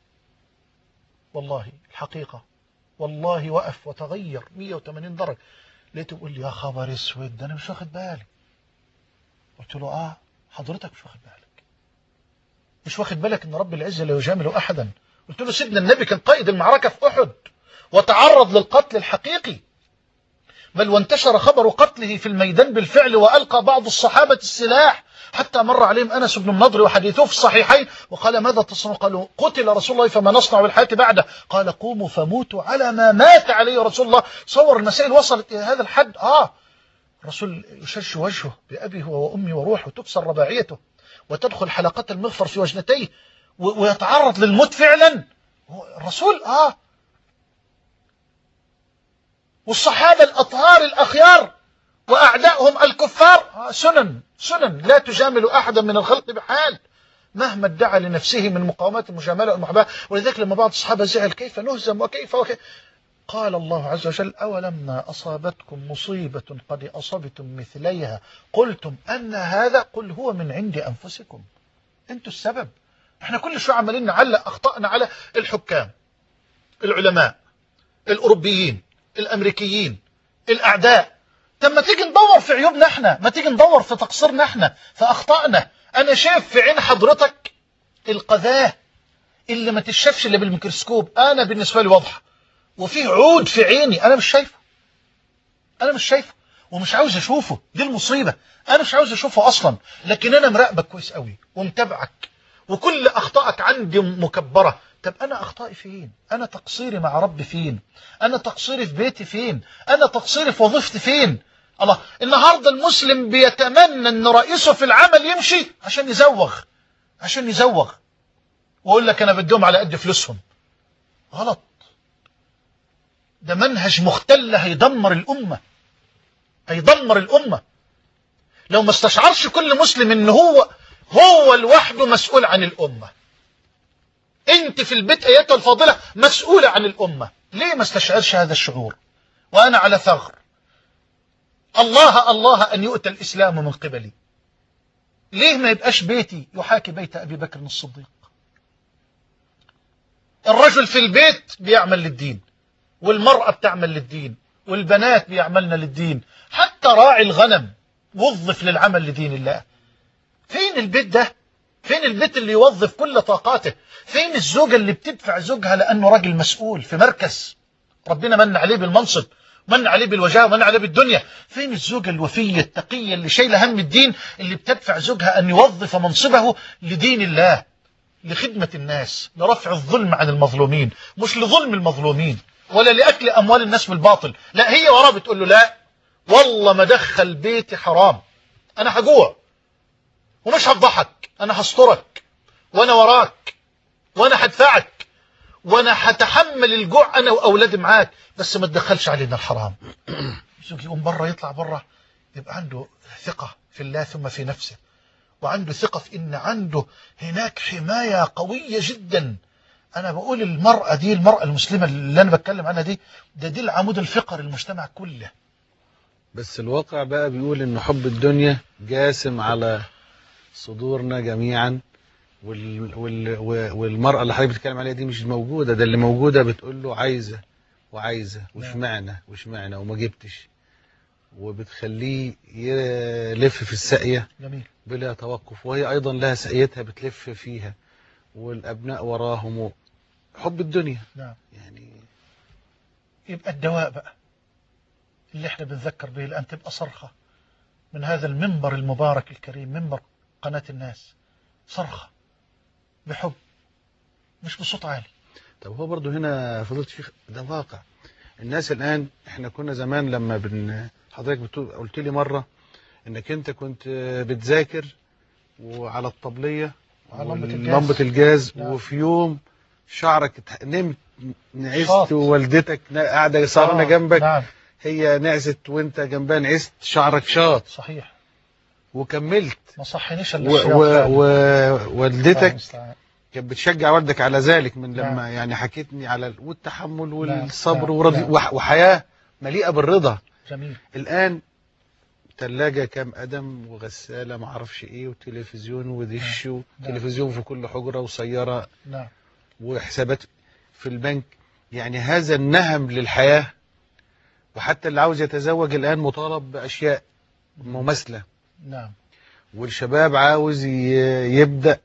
والله الحقيقة والله وقف وتغير 180 درجة لقيته بيقول لي يا خبر اسود ده انا مش واخد بالي قلت له اه حضرتك مش واخد بالك مش واخد بالك ان رب العزة لا يجامل احدا قلت له سيدنا النبي كان قائد المعركة في احد وتعرض للقتل الحقيقي بل وانتشر خبر قتله في الميدان بالفعل وألقى بعض الصحابة السلاح حتى مر عليهم أنس بن النضر وحديثه في الصحيحين وقال ماذا تصنع قالوا قتل رسول الله فما نصنع بالحياة بعده قال قوموا فموتوا على ما مات عليه رسول الله صور المسائل وصلت إلى هذا الحد آه الرسول يشش وجهه بأبي هو وأمي وروحه تكسر رباعيته وتدخل حلقات المغفر في وجنتيه ويتعرض للموت فعلا الرسول آه والصحابة الأطهار الأخيار وأعدائهم الكفار سنن سنن لا تجامل أحدا من الخلق بحال مهما ادعى لنفسه من مقاومات المجاملة والمحبة ولذلك لما بعض الصحابة زعل كيف نهزم وكيف وكيف قال الله عز وجل أولما أصابتكم مصيبة قد أصبتم مثليها قلتم أن هذا قل هو من عند أنفسكم أنتوا السبب احنا كل شوية عمالين نعلق أخطأنا على الحكام العلماء الأوروبيين الامريكيين الاعداء طب ما تيجي ندور في عيوبنا احنا ما تيجي ندور في تقصيرنا احنا في اخطائنا انا شايف في عين حضرتك القذاه اللي ما تشافش الا بالميكروسكوب انا بالنسبه لي واضحه وفي عود في عيني انا مش شايفه انا مش شايفه ومش عاوز اشوفه دي المصيبه انا مش عاوز اشوفه اصلا لكن انا مراقبك كويس قوي ومتابعك وكل اخطائك عندي مكبره طب أنا أخطائي فين أنا تقصيري مع ربي فين أنا تقصيري في بيتي فين أنا تقصيري في وظيفتي فين الله النهاردة المسلم بيتمنى أن رئيسه في العمل يمشي عشان يزوغ عشان يزوغ ويقول لك أنا بديهم على قد فلوسهم غلط ده منهج مختل هيدمر الأمة هيدمر الأمة لو ما استشعرش كل مسلم ان هو هو لوحده مسؤول عن الأمة انت في البيت ايتها الفاضلة مسؤولة عن الامة ليه ما استشعرش هذا الشعور وانا على ثغر الله الله ان يؤتى الاسلام من قبلي ليه ما يبقاش بيتي يحاكي بيت ابي بكر الصديق الرجل في البيت بيعمل للدين والمرأة بتعمل للدين والبنات بيعملن للدين حتى راعي الغنم وظف للعمل لدين الله فين البيت ده فين البيت اللي يوظف كل طاقاته فين الزوجة اللي بتدفع زوجها لأنه راجل مسؤول في مركز ربنا من عليه بالمنصب من عليه بالوجاهة ومن عليه بالدنيا فين الزوجة الوفية التقية اللي شايلة هم الدين اللي بتدفع زوجها أن يوظف منصبه لدين الله لخدمة الناس لرفع الظلم عن المظلومين مش لظلم المظلومين ولا لأكل أموال الناس بالباطل لا هي وراه بتقول له لا والله ما دخل بيتي حرام أنا هجوع ومش هفضحك أنا هسترك وأنا وراك وأنا هدفعك وانا هتحمل الجوع انا واولادي معاك بس ما تدخلش علينا الحرام يجي يقوم بره يطلع بره يبقى عنده ثقة في الله ثم في نفسه وعنده ثقة في ان عنده هناك حماية قوية جدا انا بقول المرأة دي المرأة المسلمة اللي انا بتكلم عنها دي ده دي العمود الفقري المجتمع كله بس الواقع بقى بيقول ان حب الدنيا جاسم على صدورنا جميعا وال وال والمرأة اللي حضرتك بتتكلم عليها دي مش موجودة ده اللي موجودة بتقول له عايزة وعايزة واشمعنى واشمعنى وما جبتش وبتخليه يلف في الساقية جميل بلا توقف وهي أيضا لها ساقيتها بتلف فيها والأبناء وراهم حب الدنيا نعم يعني يبقى الدواء بقى اللي احنا بنذكر به الآن تبقى صرخة من هذا المنبر المبارك الكريم منبر قناة الناس صرخة بحب مش بصوت عالي طب هو برضو هنا فضلت شيخ ده واقع الناس الآن احنا كنا زمان لما بن حضرتك بتقول قلت لي مرة انك انت كنت بتذاكر وعلى الطبلية وعلى لمبة الجاز. لمبة الجاز نعم. وفي يوم شعرك اتح- نمت نعست شاط. ووالدتك نا- قاعدة سهرانة آه، جنبك نعم هي نعست وانت جنبها نعست شعرك شاط صحيح وكملت ما صحنيش و- الا و- الشياط فعلا. الله ووالدتك المستعان. كانت بتشجع والدك على ذلك من لما نعم. يعني حكيتني على ال- والتحمل نعم، والصبر نعم، ورضي نعم. وح- وحياة مليئة بالرضا جميل الآن تلاجة كام قدم وغسالة معرفش ايه وتلفزيون ودش نعم. وتلفزيون في كل حجرة وسيارة نعم وحسابات في البنك يعني هذا النهم للحياة وحتى اللي عاوز يتزوج الآن مطالب بأشياء مماثلة نعم والشباب عاوز ي- يبدأ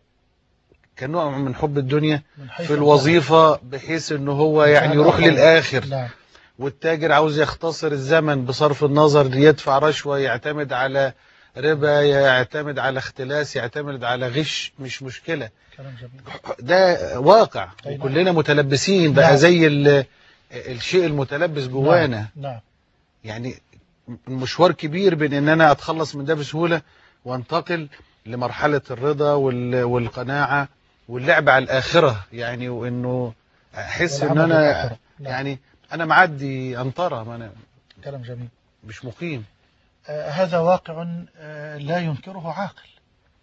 كنوع من حب الدنيا من حيث في الوظيفة بحيث ان هو يعني يروح للآخر نعم والتاجر عاوز يختصر الزمن بصرف النظر يدفع رشوة يعتمد على ربا يعتمد على اختلاس يعتمد على غش مش مشكلة كلام جميل ده واقع أي نعم. وكلنا متلبسين بقى نعم. زي ال- الشيء المتلبس جوانا نعم. نعم يعني مشوار كبير بين ان انا اتخلص من ده بسهولة وانتقل لمرحلة الرضا وال- والقناعة واللعب على الآخرة يعني وانه احس ان والعمل انا بالآخرة. نعم. يعني انا معدي انطرة ما انا كلام جميل مش مقيم آه، هذا واقع آه، لا ينكره عاقل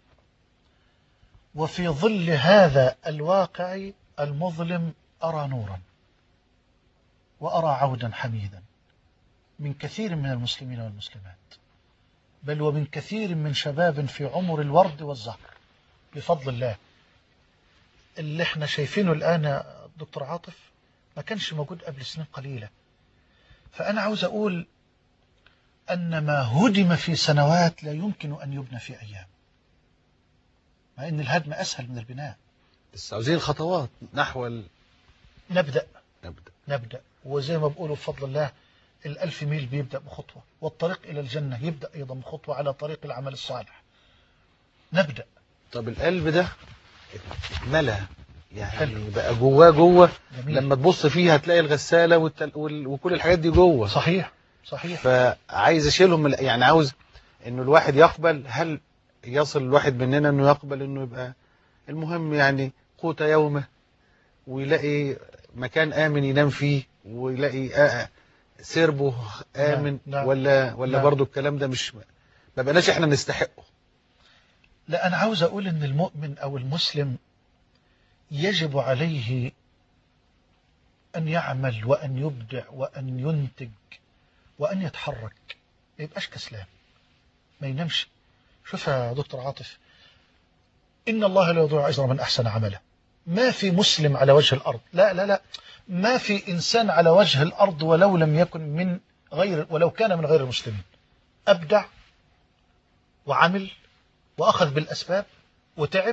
وفي ظل هذا الواقع المظلم أرى نورا وأرى عودا حميدا من كثير من المسلمين والمسلمات بل ومن كثير من شباب في عمر الورد والزهر بفضل الله اللي احنا شايفينه الآن يا دكتور عاطف ما كانش موجود قبل سنين قليلة فأنا عاوز أقول أن ما هدم في سنوات لا يمكن أن يبنى في أيام مع أن الهدم أسهل من البناء بس عاوزين خطوات نحو ال... نبدأ نبدأ نبدأ وزي ما بقولوا بفضل الله الألف ميل بيبدأ بخطوة والطريق إلى الجنة يبدأ أيضا بخطوة على طريق العمل الصالح نبدأ طب القلب ده اتملى يعني حلو. بقى جواه جوه جميل لما تبص فيه هتلاقي الغسالة والتل... وال... وكل الحاجات دي جوه صحيح صحيح فعايز اشيلهم من... يعني عاوز انه الواحد يقبل هل يصل الواحد مننا انه يقبل انه يبقى المهم يعني قوت يومه ويلاقي مكان امن ينام فيه ويلاقي آه سربه امن نعم، نعم. ولا ولا نعم. برضو الكلام ده مش ما بقناش احنا نستحقه لا أنا عاوز أقول أن المؤمن أو المسلم يجب عليه أن يعمل وأن يبدع وأن ينتج وأن يتحرك ما يبقاش كسلان ما ينامش شوف يا دكتور عاطف إن الله لا يضيع أجر من أحسن عمله ما في مسلم على وجه الأرض لا لا لا ما في إنسان على وجه الأرض ولو لم يكن من غير ولو كان من غير المسلمين أبدع وعمل وأخذ بالأسباب وتعب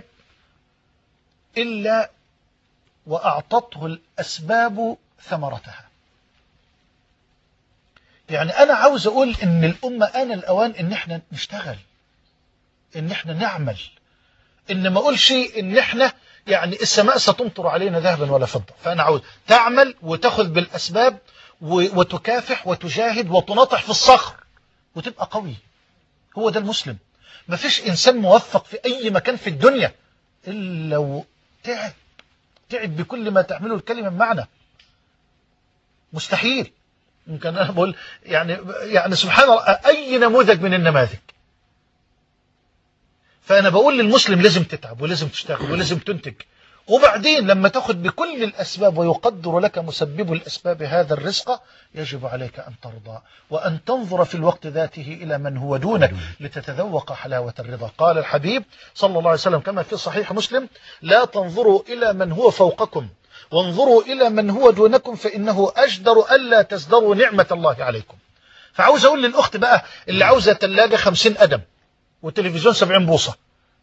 إلا وأعطته الأسباب ثمرتها يعني أنا عاوز أقول إن الأمة آن الأوان إن إحنا نشتغل إن إحنا نعمل إن ما أقولش إن إحنا يعني السماء ستمطر علينا ذهبا ولا فضة فأنا عاوز تعمل وتأخذ بالأسباب و- وتكافح وتجاهد وتناطح في الصخر وتبقى قوي هو ده المسلم ما فيش إنسان موفق في أي مكان في الدنيا إلا لو تعب تعب بكل ما تحمله الكلمة من معنى مستحيل يمكن أنا بقول يعني يعني سبحان الله أي نموذج من النماذج فأنا بقول للمسلم لازم تتعب ولازم تشتغل ولازم تنتج وبعدين لما تاخد بكل الأسباب ويقدر لك مسبب الأسباب هذا الرزق يجب عليك أن ترضى وأن تنظر في الوقت ذاته إلى من هو دونك لتتذوق حلاوة الرضا قال الحبيب صلى الله عليه وسلم كما في صحيح مسلم لا تنظروا إلى من هو فوقكم وانظروا إلى من هو دونكم فإنه أجدر ألا تزدروا نعمة الله عليكم فعاوز أقول للأخت بقى اللي عاوزة تلاجة خمسين أدم وتلفزيون سبعين بوصة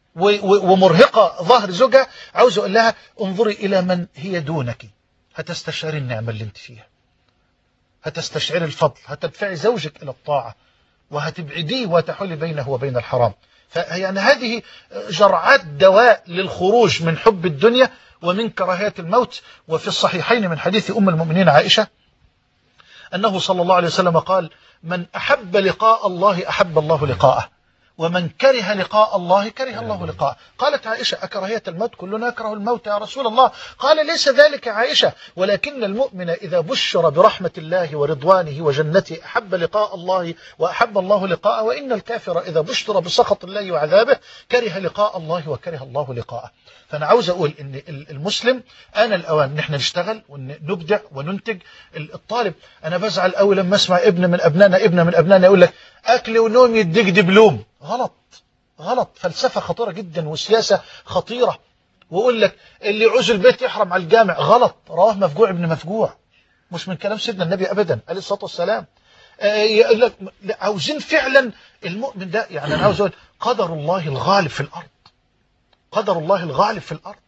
ومرهقة ظهر زوجها عاوز أقول لها انظري إلى من هي دونك هتستشعري النعمة اللي انت فيها هتستشعري الفضل هتدفعي زوجك إلى الطاعة وهتبعديه وتحولي بينه وبين الحرام فيعني هذه جرعات دواء للخروج من حب الدنيا ومن كراهية الموت وفي الصحيحين من حديث أم المؤمنين عائشة أنه صلى الله عليه وسلم قال من أحب لقاء الله أحب الله لقاءه ومن كره لقاء الله كره الله لقاءه قالت عائشة أكرهية الموت كلنا يكره الموت يا رسول الله قال ليس ذلك عائشة ولكن المؤمن إذا بشر برحمة الله ورضوانه وجنته أحب لقاء الله وأحب الله لقاءه وإن الكافر إذا بشر بسخط الله وعذابه كره لقاء الله وكره الله لقاءه فأنا عاوز أقول إن المسلم أنا الأوان نحن نشتغل ونبدع وننتج الطالب أنا بزعل أول لما أسمع ابن من أبنائنا ابن من أبنائنا يقول لك أكل ونوم يديك دبلوم غلط غلط فلسفة خطيرة جدا وسياسة خطيرة ويقول لك اللي يعوز البيت يحرم على الجامع غلط رواه مفجوع ابن مفجوع مش من كلام سيدنا النبي أبدا عليه الصلاة والسلام يقول لك عاوزين فعلا المؤمن ده يعني أنا عاوز أقول قدر الله الغالب في الأرض قدر الله الغالب في الأرض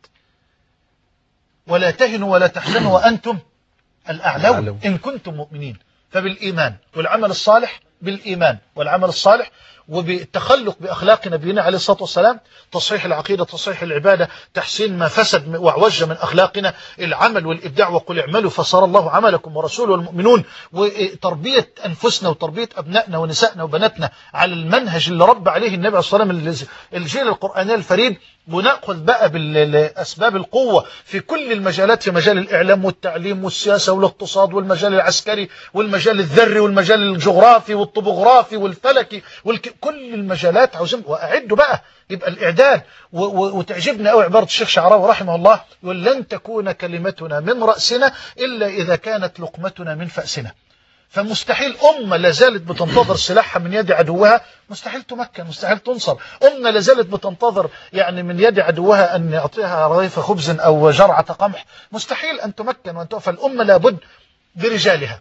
ولا تهنوا ولا تحزنوا وأنتم الأعلون إن كنتم مؤمنين فبالإيمان والعمل الصالح بالإيمان والعمل الصالح وبالتخلق بأخلاق نبينا عليه الصلاة والسلام تصحيح العقيدة تصحيح العبادة تحسين ما فسد وعوج من أخلاقنا العمل والإبداع وقل اعملوا فصار الله عملكم ورسوله والمؤمنون وتربية أنفسنا وتربية أبنائنا ونسائنا وبناتنا على المنهج اللي رب عليه النبي عليه الصلاة والسلام الجيل القرآني الفريد ونأخذ بقى بالأسباب القوة في كل المجالات في مجال الإعلام والتعليم والسياسة والاقتصاد والمجال العسكري والمجال الذري والمجال الجغرافي والطبوغرافي والفلكي والك... كل المجالات عاوزين وأعدوا بقى يبقى الإعداد و... و... وتعجبنا قوي عبارة الشيخ شعراوي رحمه الله يقول لن تكون كلمتنا من رأسنا إلا إذا كانت لقمتنا من فأسنا فمستحيل أمة لازالت بتنتظر سلاحها من يد عدوها مستحيل تمكن مستحيل تنصر أمة لازالت بتنتظر يعني من يد عدوها أن يعطيها رغيف خبز أو جرعة قمح مستحيل أن تمكن وأن تقف الأمة لابد برجالها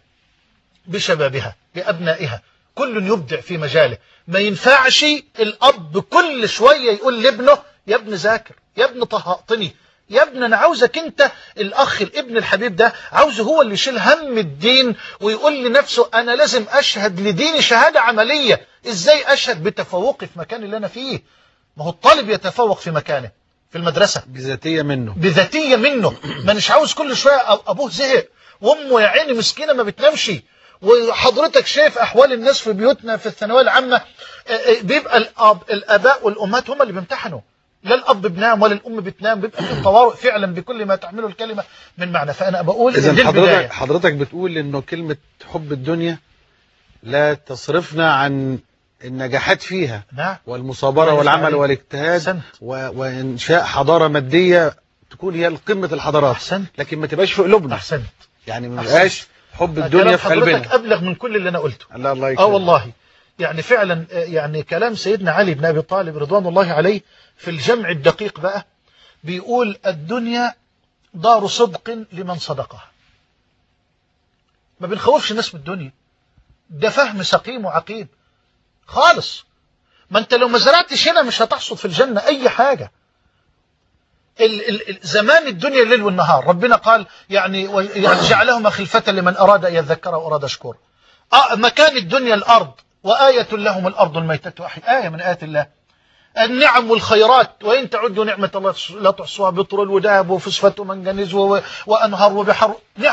بشبابها بأبنائها كل يبدع في مجاله ما ينفعش الأب كل شوية يقول لابنه يا ابن ذاكر يا ابن طهقتني يا ابن انا عاوزك انت الاخ الابن الحبيب ده عاوزه هو اللي يشيل هم الدين ويقول لنفسه انا لازم اشهد لديني شهادة عملية ازاي اشهد بتفوقي في مكان اللي انا فيه ما هو الطالب يتفوق في مكانه في المدرسة بذاتية منه بذاتية منه ما مش عاوز كل شوية ابوه زهق وامه يا عيني مسكينة ما بتنامش وحضرتك شايف احوال الناس في بيوتنا في الثانويه العامه بيبقى الاب الاباء والامهات هم اللي بيمتحنوا لا الاب بنام ولا الام بتنام بيبقى في طوارئ فعلا بكل ما تحمله الكلمه من معنى فانا بقول اذا حضرتك حضرتك بتقول انه كلمه حب الدنيا لا تصرفنا عن النجاحات فيها نعم والمصابره والعمل والاجتهاد و... وانشاء حضاره ماديه تكون هي قمه الحضارات احسنت لكن ما تبقاش في قلوبنا احسنت يعني ما يبقاش حب الدنيا في قلبنا حضرتك ابلغ من كل اللي انا قلته الله الله اه والله يعني فعلا يعني كلام سيدنا علي بن ابي طالب رضوان الله عليه في الجمع الدقيق بقى بيقول الدنيا دار صدق لمن صدقها ما بنخوفش الناس من الدنيا ده فهم سقيم وعقيم خالص ما انت لو ما زرعتش هنا مش هتحصد في الجنة اي حاجة ال ال زمان الدنيا الليل والنهار ربنا قال يعني, يعني جعلهما خلفة لمن أراد أن يذكر وأراد شكور آه مكان الدنيا الأرض وآية لهم الأرض الميتة أحي آية من آيات الله النعم والخيرات وإن تعدوا نعمة الله لا تحصوها بطر الوداب وفسفة ومنجنيز وأنهار وبحر نعم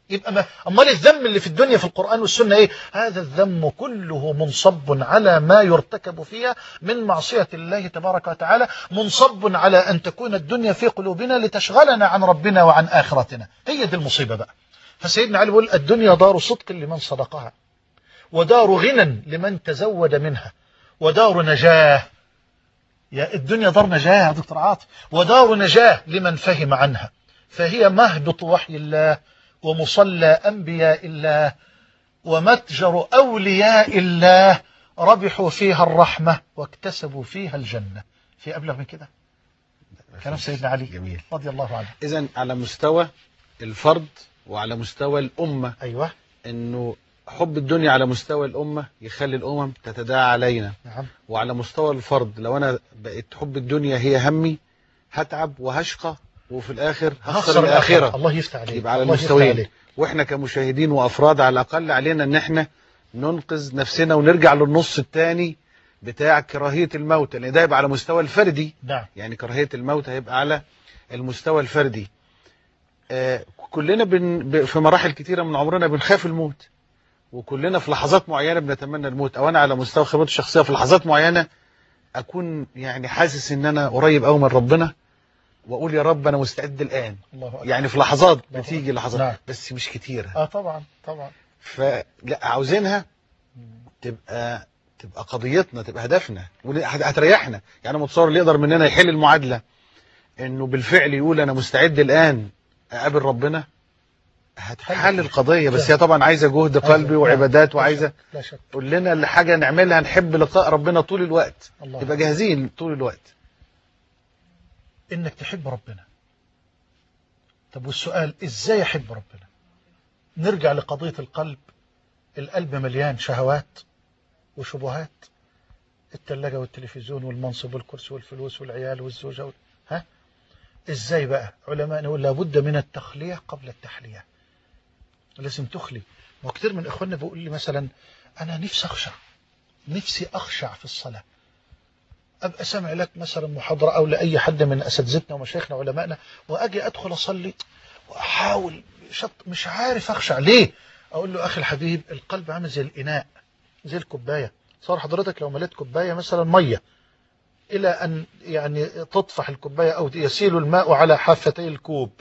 يبقى ما امال الذم اللي في الدنيا في القرآن والسنة ايه هذا الذم كله منصب على ما يرتكب فيها من معصية الله تبارك وتعالى منصب على ان تكون الدنيا في قلوبنا لتشغلنا عن ربنا وعن آخرتنا هي دي المصيبة بقى فسيدنا علي بيقول الدنيا دار صدق لمن صدقها ودار غنى لمن تزود منها ودار نجاه يا الدنيا دار نجاة يا دكتور عاطف ودار نجاة لمن فهم عنها فهي مهبط وحي الله ومصلى أنبياء الله ومتجر أولياء الله ربحوا فيها الرحمة واكتسبوا فيها الجنة في أبلغ من كده كلام سيدنا علي جميل رضي الله عنه إذا على مستوى الفرد وعلى مستوى الأمة أيوة إنه حب الدنيا على مستوى الأمة يخلي الأمم تتداعى علينا نعم وعلى مستوى الفرد لو أنا بقيت حب الدنيا هي همي هتعب وهشقى وفي الآخر هخسر الآخرة الله يفتح عليك يبقى على الله يفتح المستويين عليك. واحنا كمشاهدين وافراد على الاقل علينا ان احنا ننقذ نفسنا ونرجع للنص الثاني بتاع كراهيه الموت لان ده يبقى على مستوى الفردي نعم يعني كراهيه الموت هيبقى على المستوى الفردي آه كلنا بن ب- في مراحل كتيره من عمرنا بنخاف الموت وكلنا في لحظات معينه بنتمنى الموت او انا على مستوى خبرتي الشخصيه في لحظات معينه اكون يعني حاسس ان انا قريب قوي من ربنا واقول يا رب انا مستعد الان الله أكبر. يعني في لحظات الله بتيجي لحظات نعم. بس مش كتيره اه طبعا طبعا فلا عاوزينها تبقى تبقى قضيتنا تبقى هدفنا ول- هت- هتريحنا يعني متصور اللي يقدر مننا يحل المعادله انه بالفعل يقول انا مستعد الان اقابل ربنا هتحل القضيه بس هي طبعا عايزه جهد قلبي وعبادات وعايزه لا شك تقول لنا اللي حاجه نعملها نحب لقاء ربنا طول الوقت الله يبقى جاهزين طول الوقت انك تحب ربنا طب والسؤال ازاي احب ربنا نرجع لقضية القلب القلب مليان شهوات وشبهات التلاجة والتلفزيون والمنصب والكرسي والفلوس والعيال والزوجة وال... ها ازاي بقى علماء نقول لابد من التخلية قبل التحلية لازم تخلي وكثير من اخواننا بيقول لي مثلا انا نفسي اخشع نفسي اخشع في الصلاه ابقى سامع لك مثلا محاضره او لاي حد من اساتذتنا ومشايخنا وعلمائنا واجي ادخل اصلي واحاول شط مش عارف اخشع ليه اقول له اخي الحبيب القلب عامل زي الاناء زي الكوبايه صار حضرتك لو مليت كوبايه مثلا ميه الى ان يعني تطفح الكوبايه او يسيل الماء على حافتي الكوب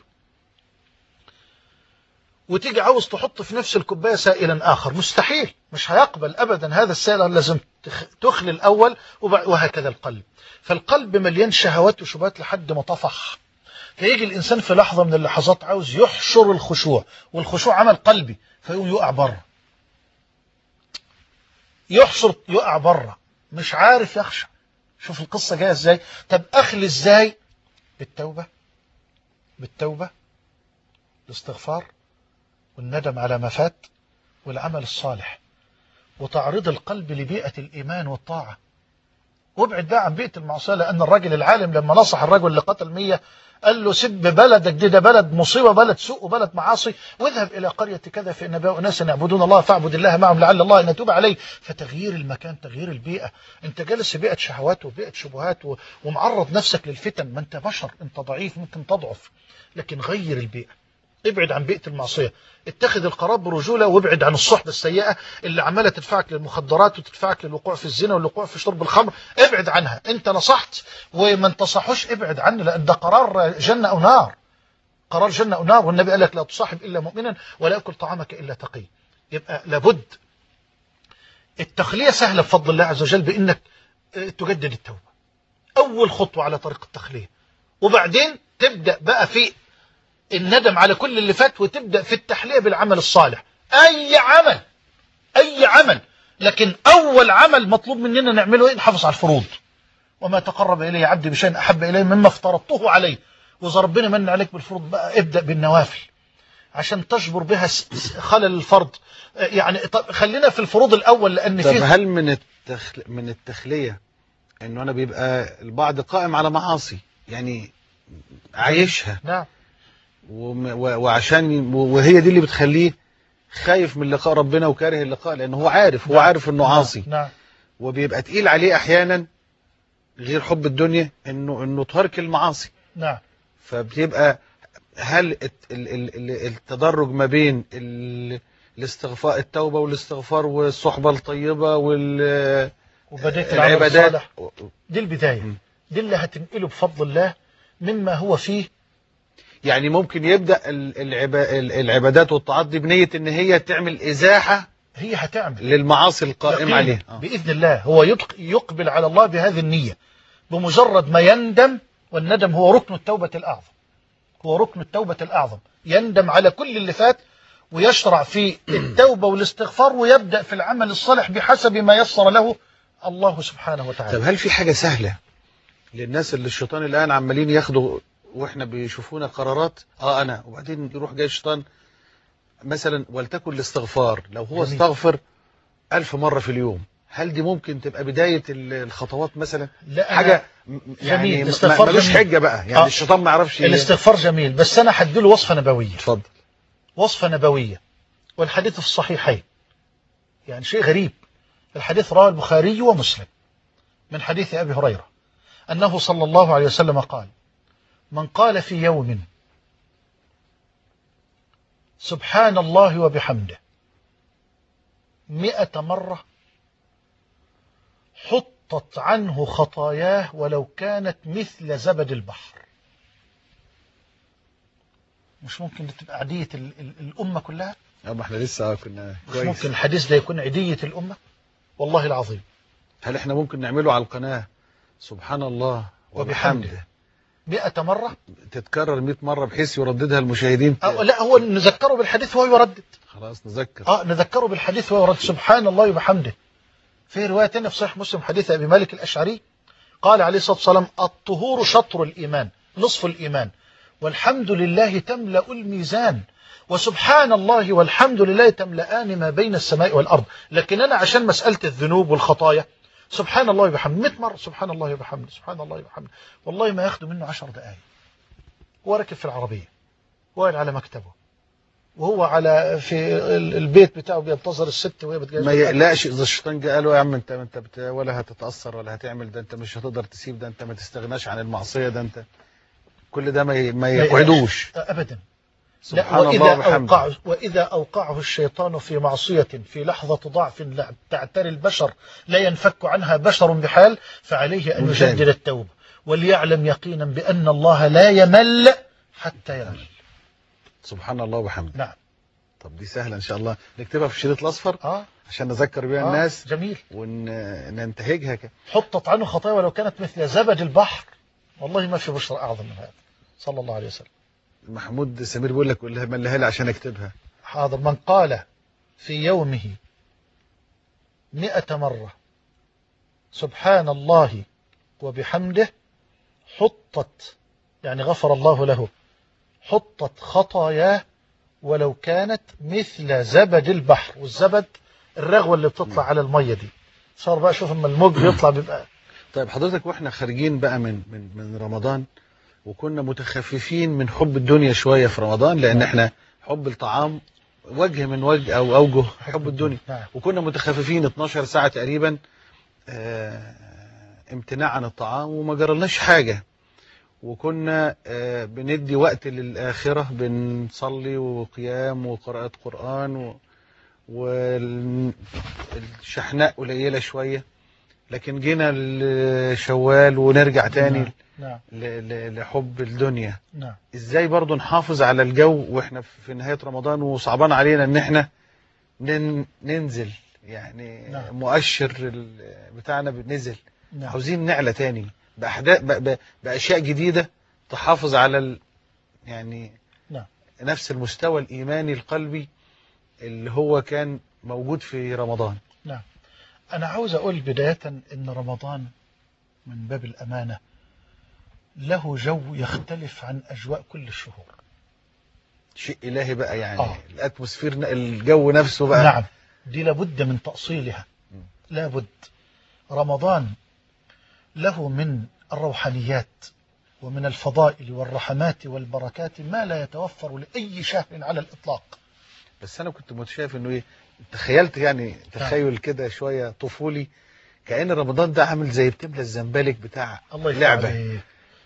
وتيجي عاوز تحط في نفس الكوبايه سائلا اخر مستحيل مش هيقبل ابدا هذا السائل لازم تخ- تخلي الاول وبع- وهكذا القلب فالقلب مليان شهوات وشبهات لحد ما طفح فيجي الانسان في لحظه من اللحظات عاوز يحشر الخشوع والخشوع عمل قلبي فيقوم يقع بره يحشر يقع بره مش عارف يخشع شوف القصه جايه ازاي طب اخلي ازاي بالتوبه بالتوبه الاستغفار والندم على ما فات والعمل الصالح وتعريض القلب لبيئة الإيمان والطاعة وابعد بقى عن بيئة المعصية لأن الراجل العالم لما نصح الرجل اللي قتل مية قال له سب بلدك دي ده بلد مصيبة بلد سوء وبلد معاصي واذهب إلى قرية كذا فإن بها أناس يعبدون الله فاعبد الله معهم لعل الله أن يتوب عليه فتغيير المكان تغيير البيئة أنت جالس في بيئة شهوات وبيئة شبهات و- ومعرض نفسك للفتن ما أنت بشر أنت ضعيف ممكن تضعف لكن غير البيئة ابعد عن بيئة المعصية اتخذ القرار برجولة وابعد عن الصحبة السيئة اللي عمالة تدفعك للمخدرات وتدفعك للوقوع في الزنا والوقوع في شرب الخمر ابعد عنها انت نصحت وما انتصحوش ابعد عنه لان ده قرار جنة او نار قرار جنة او نار والنبي قال لك لا تصاحب الا مؤمنا ولا ياكل طعامك الا تقي يبقى لابد التخلية سهلة بفضل الله عز وجل بانك اه، تجدد التوبة اول خطوة على طريق التخلية وبعدين تبدأ بقى في الندم على كل اللي فات وتبدأ في التحلية بالعمل الصالح أي عمل أي عمل لكن أول عمل مطلوب مننا نعمله إيه نحافظ على الفروض وما تقرب إلي عبدي بشيء أحب إلي مما افترضته عليه وإذا ربنا من عليك بالفروض بقى ابدأ بالنوافل عشان تجبر بها س- س- خلل الفرض آه، يعني طب خلينا في الفروض الأول لأن طب فيه هل من التخل... من التخليه انه انا بيبقى البعض قائم على معاصي يعني عايشها نعم وم... و... وعشان وهي دي اللي بتخليه خايف من لقاء ربنا وكاره اللقاء لان هو عارف هو نعم. عارف انه عاصي نعم وبيبقى تقيل عليه احيانا غير حب الدنيا انه انه ترك المعاصي نعم فبتبقى هل الت- ال- ال- ال- التدرج ما بين ال- الاستغفار التوبة والاستغفار والصحبة الطيبة والعبادات وبدأت العمل الصالح دي البداية م. دي اللي هتنقله بفضل الله مما هو فيه يعني ممكن يبدأ ال- العبا- ال- العبادات والطاعات دي بنية ان هي تعمل ازاحة هي هتعمل للمعاصي القائمة يقينا عليه آه. بإذن الله هو يدق- يقبل على الله بهذه النية بمجرد ما يندم والندم هو ركن التوبة الأعظم هو ركن التوبة الأعظم يندم على كل اللي فات ويشرع في التوبة والاستغفار ويبدأ في العمل الصالح بحسب ما يسر له الله سبحانه طب وتعالى هل في حاجة سهلة للناس اللي الشيطان الآن عمالين ياخدوا واحنا بيشوفونا قرارات اه انا وبعدين يروح جاي الشيطان مثلا ولتكن الاستغفار لو هو جميل. استغفر ألف مرة في اليوم هل دي ممكن تبقى بداية ال- الخطوات مثلا لا أنا- حاجة م- يعني جميل. ما- الاستغفار ملوش جميل. حجة بقى يعني آه. الشيطان ما يعرفش ي- الاستغفار جميل بس أنا هديله وصفة نبوية اتفضل وصفة نبوية والحديث في الصحيحين يعني شيء غريب الحديث رواه البخاري ومسلم من حديث أبي هريرة أنه صلى الله عليه وسلم قال من قال في يوم سبحان الله وبحمده مئة مرة حطت عنه خطاياه ولو كانت مثل زبد البحر مش ممكن تبقى عادية ال- ال- الأمة كلها اه ما احنا لسه كنا مش كويس ممكن الحديث ده يكون عيدية الأمة والله العظيم هل احنا ممكن نعمله على القناة سبحان الله وبحمده. وبحمده مئة مرة تتكرر 100 مرة بحيث يرددها المشاهدين أو لا هو نذكره بالحديث وهو يردد خلاص نذكر اه نذكره بالحديث وهو يردد سبحان الله وبحمده في رواية تانية في صحيح مسلم حديث أبي مالك الأشعري قال عليه الصلاة والسلام الطهور شطر الإيمان نصف الإيمان والحمد لله تملأ الميزان وسبحان الله والحمد لله تملأان ما بين السماء والأرض لكن أنا عشان مسألة الذنوب والخطايا سبحان الله وبحمده 100 مرة سبحان الله وبحمده سبحان الله وبحمده والله ما ياخدوا منه 10 دقائق هو راكب في العربية واقف على مكتبه وهو على في ال- البيت بتاعه بينتظر الست وهي بتجهز ما يقلقش اذا الشيطان جه قال له يا عم انت انت بت... ولا هتتاثر ولا هتعمل ده انت مش هتقدر تسيب ده انت ما تستغناش عن المعصيه ده انت كل ده ما ي... ما يقعدوش أبدا لا سبحان الله وإذا وبحمده أوقعه, وإذا أوقعه الشيطان في معصية في لحظة ضعف لا تعتري البشر لا ينفك عنها بشر بحال فعليه أن ممتاز. يجدد التوبة وليعلم يقينا بأن الله لا يمل حتى يمل سبحان الله وبحمده نعم طب دي سهله ان شاء الله نكتبها في الشريط الاصفر آه, عشان نذكر بيها آه الناس جميل وننتهجها ك... حطت عنه خطايا ولو كانت مثل زبد البحر والله ما في بشرى أعظم من هذا صلى الله عليه وسلم محمود سمير بيقول لك قول لها ملها لي عشان اكتبها حاضر من قال في يومه مئة مرة سبحان الله وبحمده حطت يعني غفر الله له حطت خطاياه ولو كانت مثل زبد البحر والزبد الرغوة اللي بتطلع على المية دي صار بقى شوف اما الموج بيطلع بيبقى طيب حضرتك واحنا خارجين بقى من من من رمضان وكنا متخففين من حب الدنيا شويه في رمضان لان احنا حب الطعام وجه من وجه او اوجه حب الدنيا نعم وكنا متخففين 12 ساعه تقريبا آه، امتناع عن الطعام وما جرالناش حاجه وكنا آه، بندي وقت للآخرة بنصلي وقيام وقراءة قرآن و... والشحناء قليلة شوية لكن جينا لشوال ونرجع تاني نعم نعم, ل... ل... لحب الدنيا نعم. ازاي برضو نحافظ على الجو واحنا في نهاية رمضان وصعبان علينا ان احنا نن... ننزل يعني نعم. مؤشر ال- بتاعنا بنزل نعم. عاوزين نعلى تاني بأحداث ب... ب... بأشياء جديدة تحافظ على ال... يعني نعم. نفس المستوى الإيماني القلبي اللي هو كان موجود في رمضان أنا عاوز أقول بداية إن رمضان من باب الأمانة له جو يختلف عن أجواء كل الشهور شيء إلهي بقى يعني آه. الأتموسفير الجو نفسه بقى نعم دي لابد من تأصيلها مم. لابد رمضان له من الروحانيات ومن الفضائل والرحمات والبركات ما لا يتوفر لأي شهر على الإطلاق بس أنا كنت متشايف إنه إيه تخيلت يعني تخيل كده شوية طفولي كأن رمضان ده عامل زي بتملى الزنبلك بتاع الله يفتح لعبة عليك.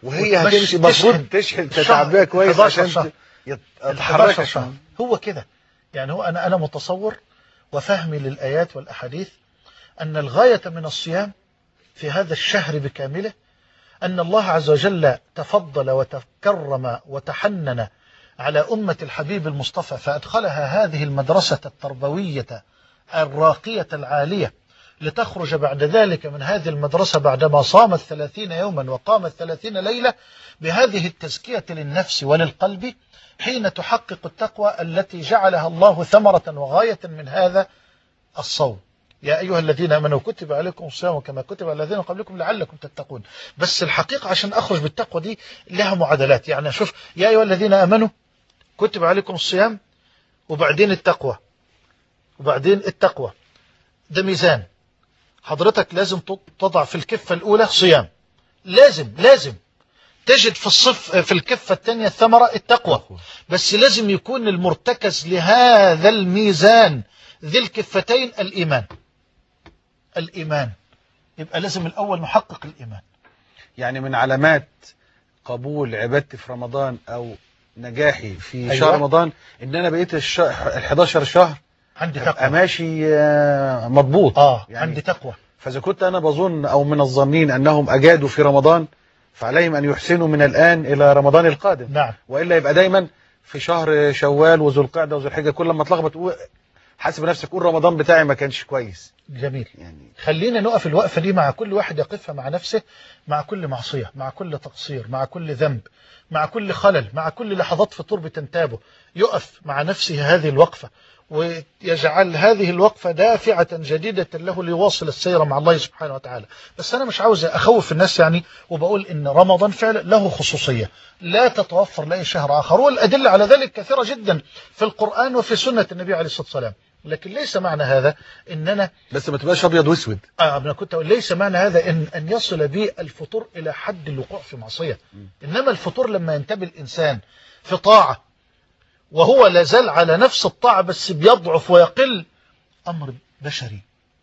وهي وتمشي- هتمشي المفروض تشحن. تشحن الشهر تتعبيها كويس 11 عشان شهر. يت- ال تتحرك 11 شهر عشان هو كده يعني هو أنا أنا متصور وفهمي للآيات والأحاديث أن الغاية من الصيام في هذا الشهر بكامله أن الله عز وجل تفضل وتكرم وتحنن على أمة الحبيب المصطفى فأدخلها هذه المدرسة التربوية الراقية العالية لتخرج بعد ذلك من هذه المدرسة بعدما صامت ثلاثين يوما وقامت ثلاثين ليلة بهذه التزكية للنفس وللقلب حين تحقق التقوى التي جعلها الله ثمرة وغاية من هذا الصوم يا أيها الذين أمنوا كتب عليكم الصيام كما كتب على الذين قبلكم لعلكم تتقون بس الحقيقة عشان أخرج بالتقوى دي لها معادلات يعني شوف يا أيها الذين أمنوا كتب عليكم الصيام وبعدين التقوى وبعدين التقوى ده ميزان حضرتك لازم تضع في الكفة الأولى صيام لازم لازم تجد في الصف في الكفة الثانية الثمرة التقوى بس لازم يكون المرتكز لهذا الميزان ذي الكفتين الإيمان الإيمان يبقى لازم الأول نحقق الإيمان يعني من علامات قبول عبادتي في رمضان او نجاحي في أيوة. شهر رمضان ان انا بقيت الش... ال 11 شهر عندي ابقى تقوى ماشي آه، مضبوط آه يعني عندي تقوى فاذا كنت انا بظن او من الظنين انهم اجادوا في رمضان فعليهم ان يحسنوا من الان الى رمضان القادم نعم والا يبقى دايما في شهر شوال وذو القعده وذو الحجه كل ما تلخبط تقول حاسب نفسك قول رمضان بتاعي ما كانش كويس جميل يعني خلينا نقف الوقفة دي مع كل واحد يقفها مع نفسه مع كل معصية مع كل تقصير مع كل ذنب مع كل خلل مع كل لحظات فطور بتنتابه يقف مع نفسه هذه الوقفة ويجعل هذه الوقفة دافعة جديدة له ليواصل السير مع الله سبحانه وتعالى بس أنا مش عاوز أخوف الناس يعني وبقول إن رمضان فعلا له خصوصية لا تتوفر لأي شهر آخر والأدلة على ذلك كثيرة جدا في القرآن وفي سنة النبي عليه الصلاة والسلام لكن ليس معنى هذا إننا بس ما تبقاش ابيض واسود آه أنا كنت أقول ليس معنى هذا إن, أن يصل بي الفطور إلى حد الوقوع في معصية إنما الفطور لما ينتبه الإنسان في طاعة وهو لازال على نفس الطاعة بس بيضعف ويقل أمر بشري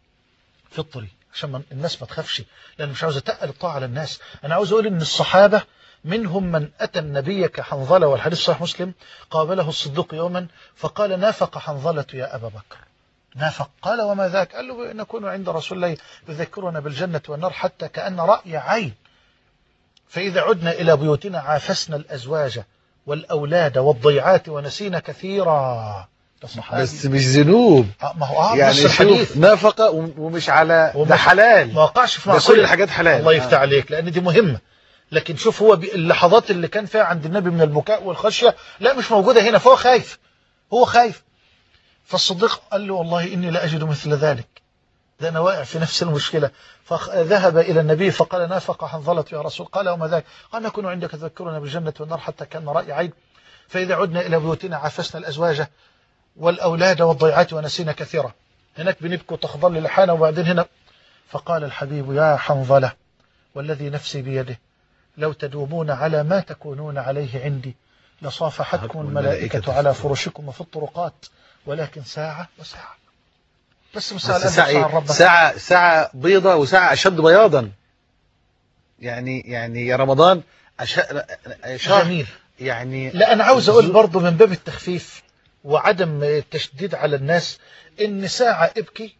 فطري عشان ما- الناس ما تخافش لأن مش عاوز أتقل الطاعة على الناس أنا عاوز أقول إن الصحابة منهم من أتى النبي كحنظلة والحديث صحيح مسلم قابله الصديق يوما فقال نافق حنظلة يا أبا بكر نافق قال وما ذاك قال له نكون عند رسول الله يذكرنا بالجنة والنار حتى كأن رأي عين فإذا عدنا إلى بيوتنا عافسنا الأزواج والأولاد والضيعات ونسينا كثيرا ده صحابي بس مش ذنوب آه، ما هو آه يعني نص الحديث شوف نفقه وم- ومش على ده ومش- حلال ما وقعش في ده معصية كل الحاجات حلال الله يفتح آه. عليك لأن دي مهمة لكن شوف هو بي- اللحظات اللي كان فيها عند النبي من البكاء والخشية لا مش موجودة هنا فهو خايف هو خايف فالصديق قال له والله إني لا أجد مثل ذلك ده أنا واقع في نفس المشكلة فذهب إلى النبي فقال نافق حنظلة يا رسول قال وما ذاك قال نكون عندك تذكرنا بالجنة والنار حتى كان رأي عين فإذا عدنا إلى بيوتنا عافسنا الأزواج والأولاد والضيعات ونسينا كثيرا هناك بنبكي وتخضل لحانا وبعدين هنا فقال الحبيب يا حنظلة والذي نفسي بيده لو تدومون على ما تكونون عليه عندي لصافحتكم الملائكة على فرشكم وفي الطرقات ولكن ساعة وساعة بس مش ساعة بس الأدب، ساعة ساعة إيه؟ الرب ساعة ساعة بيضة وساعة أشد بياضا يعني يعني يا رمضان أش... شهر جميل يعني لا أنا عاوز أقول برضو من باب التخفيف وعدم التشديد على الناس إن ساعة ابكي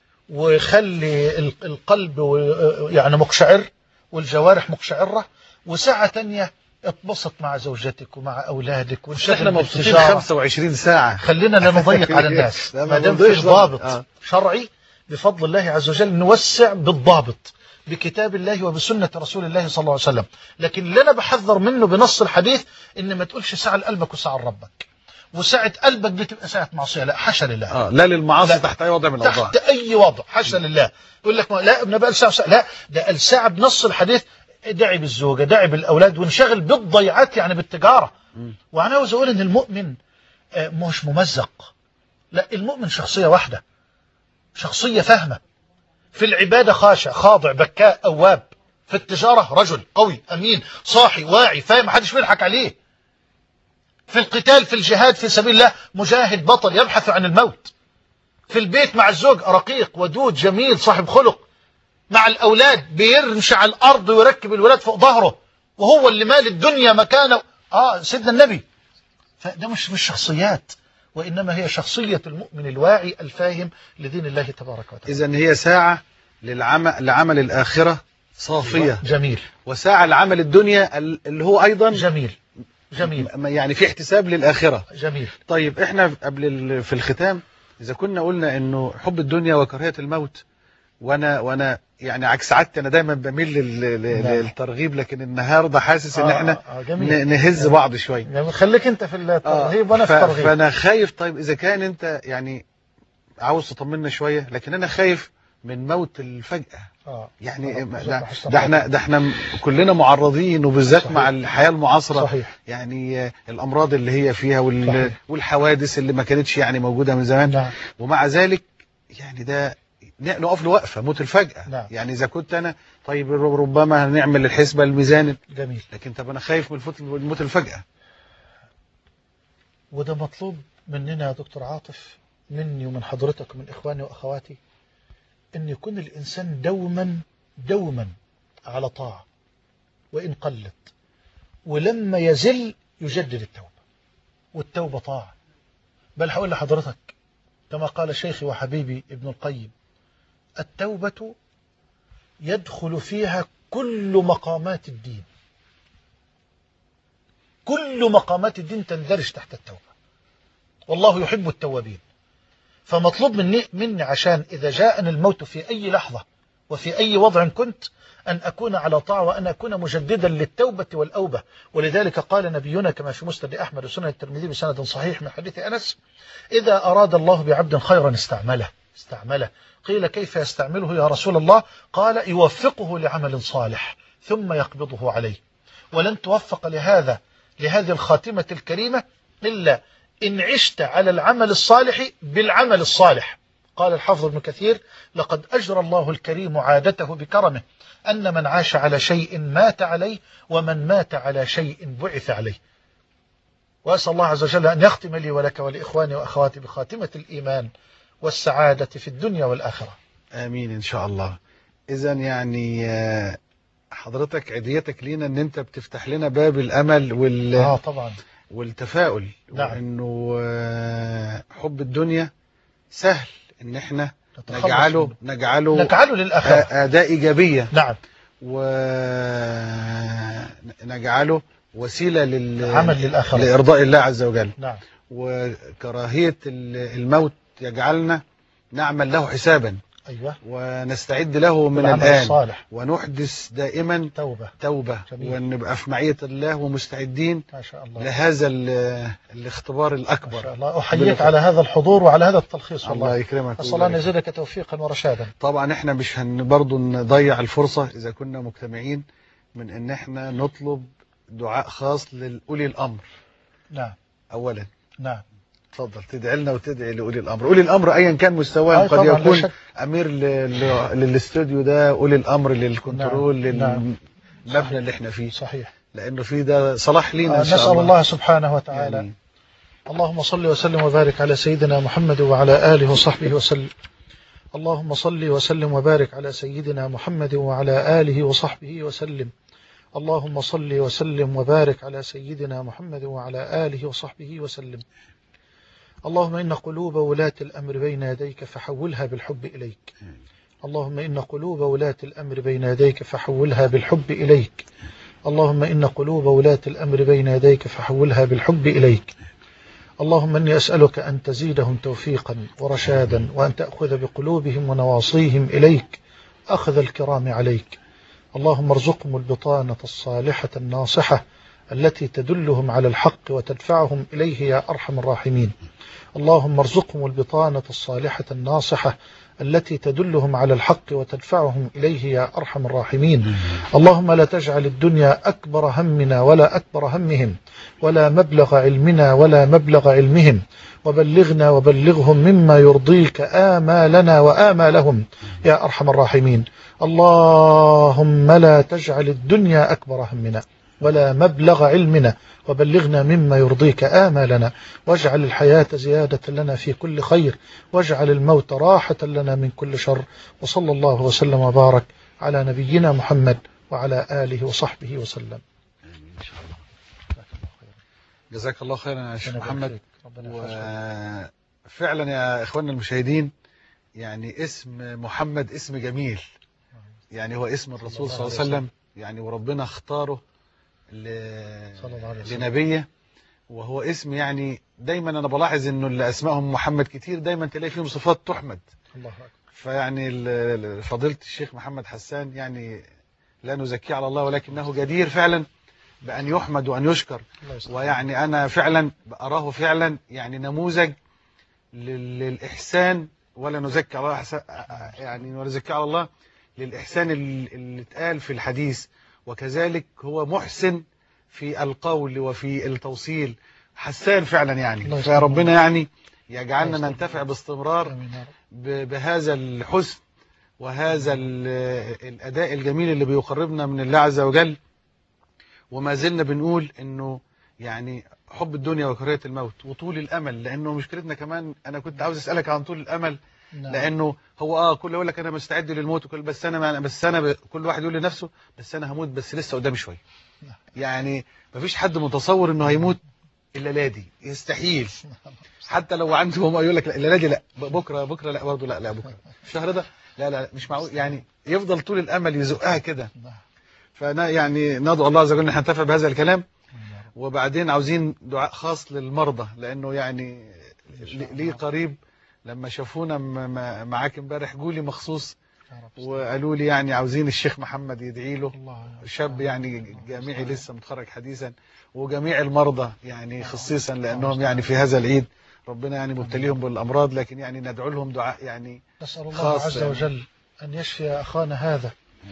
وخلي ال- القلب و- يعني مقشعر والجوارح مقشعرة وساعة تانية اتبسط مع زوجتك ومع أولادك وانشغل احنا مبسوطين بالتجارة. 25 ساعة خلينا لا نضيق على الناس لا، ما ما دام نضيقش في طبعا. ضابط آه. شرعي بفضل الله عز وجل نوسع بالضابط بكتاب الله وبسنة رسول الله صلى الله عليه وسلم لكن اللي أنا بحذر منه بنص الحديث إن ما تقولش ساعة لقلبك وساعة لربك وساعة قلبك دي تبقى ساعة معصية لا حاشا لله اه لا للمعاصي لا. تحت أي وضع من الأوضاع تحت أي وضع حاشا لله يقول لك ما لا ابن بقى ساعة وساعة لا ده الساعة بنص الحديث دعي بالزوجة دعي بالأولاد وانشغل بالضيعات يعني بالتجارة مم. وأنا عاوز أقول إن المؤمن آه، مش ممزق لا المؤمن شخصية واحدة شخصية فاهمة في العبادة خاشع خاضع بكاء أواب في التجارة رجل قوي أمين صاحي واعي فاهم محدش بيضحك عليه في القتال في الجهاد في سبيل الله مجاهد بطل يبحث عن الموت في البيت مع الزوج رقيق ودود جميل صاحب خلق مع الأولاد بيرمش على الأرض ويركب الولاد فوق ظهره وهو اللي مال الدنيا مكانه اه سيدنا النبي فده مش مش شخصيات وإنما هي شخصية المؤمن الواعي الفاهم لدين الله تبارك وتعالى إذا هي ساعة للعمل لعمل الآخرة صافية جميل وساعة لعمل الدنيا ال- اللي هو أيضا جميل جميل م- يعني في احتساب للآخرة جميل طيب احنا قبل ال- في الختام إذا كنا قلنا إنه حب الدنيا وكراهية الموت وأنا وأنا يعني عكس عادتي أنا دايما بميل لل- لل- نعم. للترغيب لكن النهاردة حاسس إن آه، احنا آه، جميل. ن- نهز بعض شوية جميل. خليك انت في الترهيب وانا ف- في الترغيب فانا خايف طيب اذا كان انت يعني عاوز تطمنا شويه لكن انا خايف من موت الفجاه اه يعني آه، ده, حسن ده احنا ده احنا كلنا معرضين وبالذات صحيح. مع الحياه المعاصره صحيح يعني آه، الامراض اللي هي فيها وال صحيح. والحوادث اللي ما كانتش يعني موجوده من زمان نعم ومع ذلك يعني ده ن- نقف له وقفه موت الفجاه نعم. يعني اذا كنت انا طيب ربما هنعمل الحسبه الميزان جميل لكن طب انا خايف من الفوت- من موت الفجاه وده مطلوب مننا يا دكتور عاطف مني ومن حضرتك ومن إخواني وأخواتي أن يكون الإنسان دوما دوما على طاعة وإن قلت ولما يزل يجدد التوبة والتوبة طاعة بل هقول لحضرتك كما قال شيخي وحبيبي ابن القيم التوبة يدخل فيها كل مقامات الدين كل مقامات الدين تندرج تحت التوبة والله يحب التوابين فمطلوب مني, مني عشان إذا جاءني الموت في أي لحظة وفي أي وضع كنت أن أكون على طاعة وأن أكون مجددا للتوبة والأوبة ولذلك قال نبينا كما في مسند أحمد وسنن الترمذي بسند صحيح من حديث أنس إذا أراد الله بعبد خيرا استعمله استعمله قيل كيف يستعمله يا رسول الله قال يوفقه لعمل صالح ثم يقبضه عليه ولن توفق لهذا لهذه الخاتمة الكريمة إلا إن عشت على العمل الصالح بالعمل الصالح قال الحافظ ابن كثير لقد أجرى الله الكريم عادته بكرمه أن من عاش على شيء مات عليه ومن مات على شيء بعث عليه وأسأل الله عز وجل أن يختم لي ولك ولإخواني وأخواتي بخاتمة الإيمان والسعادة في الدنيا والآخرة امين ان شاء الله اذا يعني آه، حضرتك عديتك لينا ان انت بتفتح لنا باب الامل وال... آه طبعا والتفاؤل نعم. وانه آه، حب الدنيا سهل ان احنا نتخلص نجعله منه. نجعله نجعله للآخرة آه، اداة ايجابية نعم ونجعله وسيلة لل... عمل للآخرة لإرضاء الله عز وجل نعم وكراهية ال- الموت يجعلنا نعمل له حسابا أيوة ونستعد له من العمل الآن الصالح ونحدث دائما توبة توبة جميل. ونبقى في معية الله ومستعدين ما شاء الله لهذا ال- الاختبار ما شاء الأكبر الله أحييك على هذا الحضور وعلى هذا التلخيص الله والله يكرمك أسأل الله أن ويبارك. يزيدك توفيقا ورشادا طبعا احنا مش هن برضو نضيع الفرصة إذا كنا مجتمعين من ان احنا نطلب دعاء خاص لأولي الأمر نعم أولا نعم اتفضل تدعي لنا وتدعي لأولي الأمر أولي الأمر أيا كان مستواهم أي قد طبعاً، لا يكون شك. أمير ل- ل- للاستوديو ده أولي الأمر للكنترول نعم، نعم. للمبنى اللي احنا فيه صحيح لأنه في ده صلاح لينا آه، إن شاء نسأل الله الله سبحانه وتعالى آمين. اللهم صل وسلم وبارك على سيدنا محمد وعلى آله وصحبه وسلم اللهم صل وسلم وبارك على سيدنا محمد وعلى آله وصحبه وسلم اللهم صل وسلم وبارك على سيدنا محمد وعلى آله وصحبه وسلم اللهم إن قلوب ولاة الأمر بين يديك فحولها بالحب إليك اللهم إن قلوب ولاة الأمر بين يديك فحولها بالحب إليك اللهم إن قلوب ولاة الأمر بين يديك فحولها بالحب إليك اللهم إني أسألك أن تزيدهم توفيقا ورشادا وأن تأخذ بقلوبهم ونواصيهم إليك أخذ الكرام عليك اللهم ارزقهم البطانة الصالحة الناصحة التي تدلهم على الحق وتدفعهم إليه يا أرحم الراحمين اللهم ارزقهم البطانة الصالحة الناصحة التي تدلهم على الحق وتدفعهم إليه يا أرحم الراحمين اللهم لا تجعل الدنيا أكبر همنا ولا أكبر همهم ولا مبلغ علمنا ولا مبلغ علمهم وبلغنا وبلغهم مما يرضيك آمالنا وآمالهم يا أرحم الراحمين اللهم لا تجعل الدنيا أكبر همنا ولا مبلغ علمنا وبلغنا مما يرضيك آمالنا واجعل الحياة زيادة لنا في كل خير واجعل الموت راحة لنا من كل شر وصلى الله وسلم وبارك على نبينا محمد وعلى آله وصحبه وسلم ان شاء الله جزاك الله خيرا. جزاك الله خيرا يا شيخ ربنا يبارك محمد فيك. ربنا يحفظك. وفعلا يا اخواننا المشاهدين يعني اسم محمد اسم جميل يعني هو اسم الرسول صلى الله عليه وسلم يعني وربنا اختاره ل... صلى الله عليه وسلم. لنبيه وهو اسم يعني دايما انا بلاحظ انه اللي اسمائهم محمد كتير دايما تلاقي فيهم صفات تحمد الله أكبر. فيعني ال- ال- فضيلة الشيخ محمد حسان يعني لا نزكيه على الله ولكنه جدير فعلا بأن يحمد وأن يشكر الله يسلمك. ويعني أنا فعلا أراه فعلا يعني نموذج لل- للإحسان ولا نزكي على الله أحسن- يعني ولا نزكي على الله للإحسان ال- اللي اتقال في الحديث وكذلك هو محسن في القول وفي التوصيل حسان فعلا يعني الله يسلمك. فربنا يعني يجعلنا الله يسلمك. ننتفع باستمرار آمين يا رب. ب- بهذا الحسن وهذا ال- الأداء الجميل اللي بيقربنا من الله عز وجل وما زلنا بنقول انه يعني حب الدنيا وكراهية الموت وطول الامل لانه مشكلتنا كمان انا كنت عاوز اسالك عن طول الامل نعم. لانه هو اه كل يقول لك انا مستعد للموت وكل بس انا ما بس انا ب... كل واحد يقول لنفسه بس انا هموت بس لسه قدامي شويه نعم. يعني مفيش حد متصور انه هيموت الا لا دي يستحيل حتى لو عنده هو يقول لك لا لا دي لا ب- بكره بكره لا برضه لا لا بكره الشهر ده لا لا مش معقول يعني يفضل طول الامل يزقها كده نعم. فانا يعني ندعو الله عز وجل ان احنا ننتفع بهذا الكلام آمين يا رب. وبعدين عاوزين دعاء خاص للمرضى لانه يعني إن شاء لي الله. لي قريب لما شافونا م- م- معاك امبارح جولي مخصوص يا رب. وقالوا لي يعني عاوزين الشيخ محمد يدعي له الله شاب يعني جامعي لسه متخرج حديثا وجميع المرضى يعني خصيصا لانهم يعني في هذا العيد ربنا يعني مبتليهم بالامراض لكن يعني ندعو لهم دعاء يعني نسأل الله خاص عز يعني. وجل أن يشفي أخانا هذا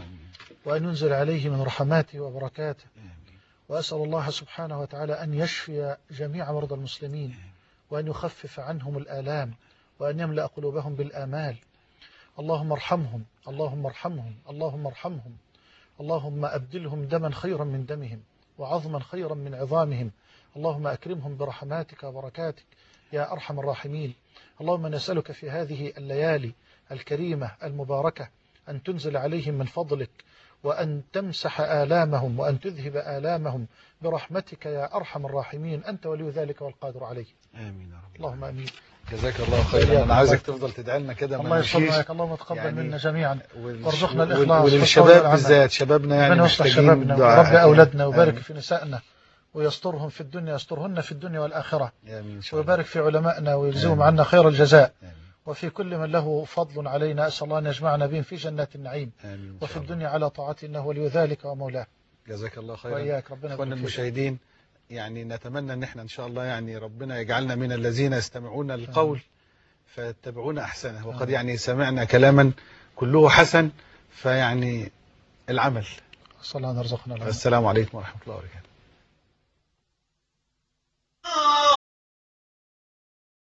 وأن ينزل عليه من رحماته وبركاته وأسأل الله سبحانه وتعالى أن يشفي جميع مرضى المسلمين وأن يخفف عنهم الآلام وأن يملأ قلوبهم بالآمال اللهم ارحمهم اللهم ارحمهم اللهم ارحمهم اللهم أبدلهم دما خيرا من دمهم وعظما خيرا من عظامهم اللهم أكرمهم برحماتك وبركاتك يا أرحم الراحمين اللهم نسألك في هذه الليالي الكريمة المباركة أن تنزل عليهم من فضلك وأن تمسح آلامهم وأن تذهب آلامهم برحمتك يا أرحم الراحمين أنت ولي ذلك والقادر عليه امين يا رب اللهم أمين جزاك الله خيرا وإياك. انا عايزك تفضل تدعي لنا كده ما الله نمشيش. يسلمك اللهم تقبل يعني منا جميعا والش- وارزقنا وال- الإخلاص في القول وللشباب والعمل. بالذات شبابنا يعني ربنا يصلح محتاجين شبابنا دعاء ورب أولادنا آمين. ويبارك في نسائنا ويسترهم في الدنيا يسترهن في الدنيا والآخرة امين إن شاء الله. ويبارك في علمائنا ويجزيهم آمين. عنا خير الجزاء آمين. وفي كل من له فضل علينا أسأل الله أن يجمعنا بهم في جنات النعيم امين إن وفي شاء الله. الدنيا على طاعته إنه ولي ذلك ومولاه جزاك الله خيرا وإياك ربنا اخواننا يبارك فيك. المشاهدين يعني نتمنى ان احنا ان شاء الله يعني ربنا يجعلنا من الذين يستمعون القول فيتبعون احسنه وقد آمين. يعني سمعنا كلاما كله حسن فيعني العمل صلى الله أن يرزقنا العمل. السلام عليكم ورحمه الله وبركاته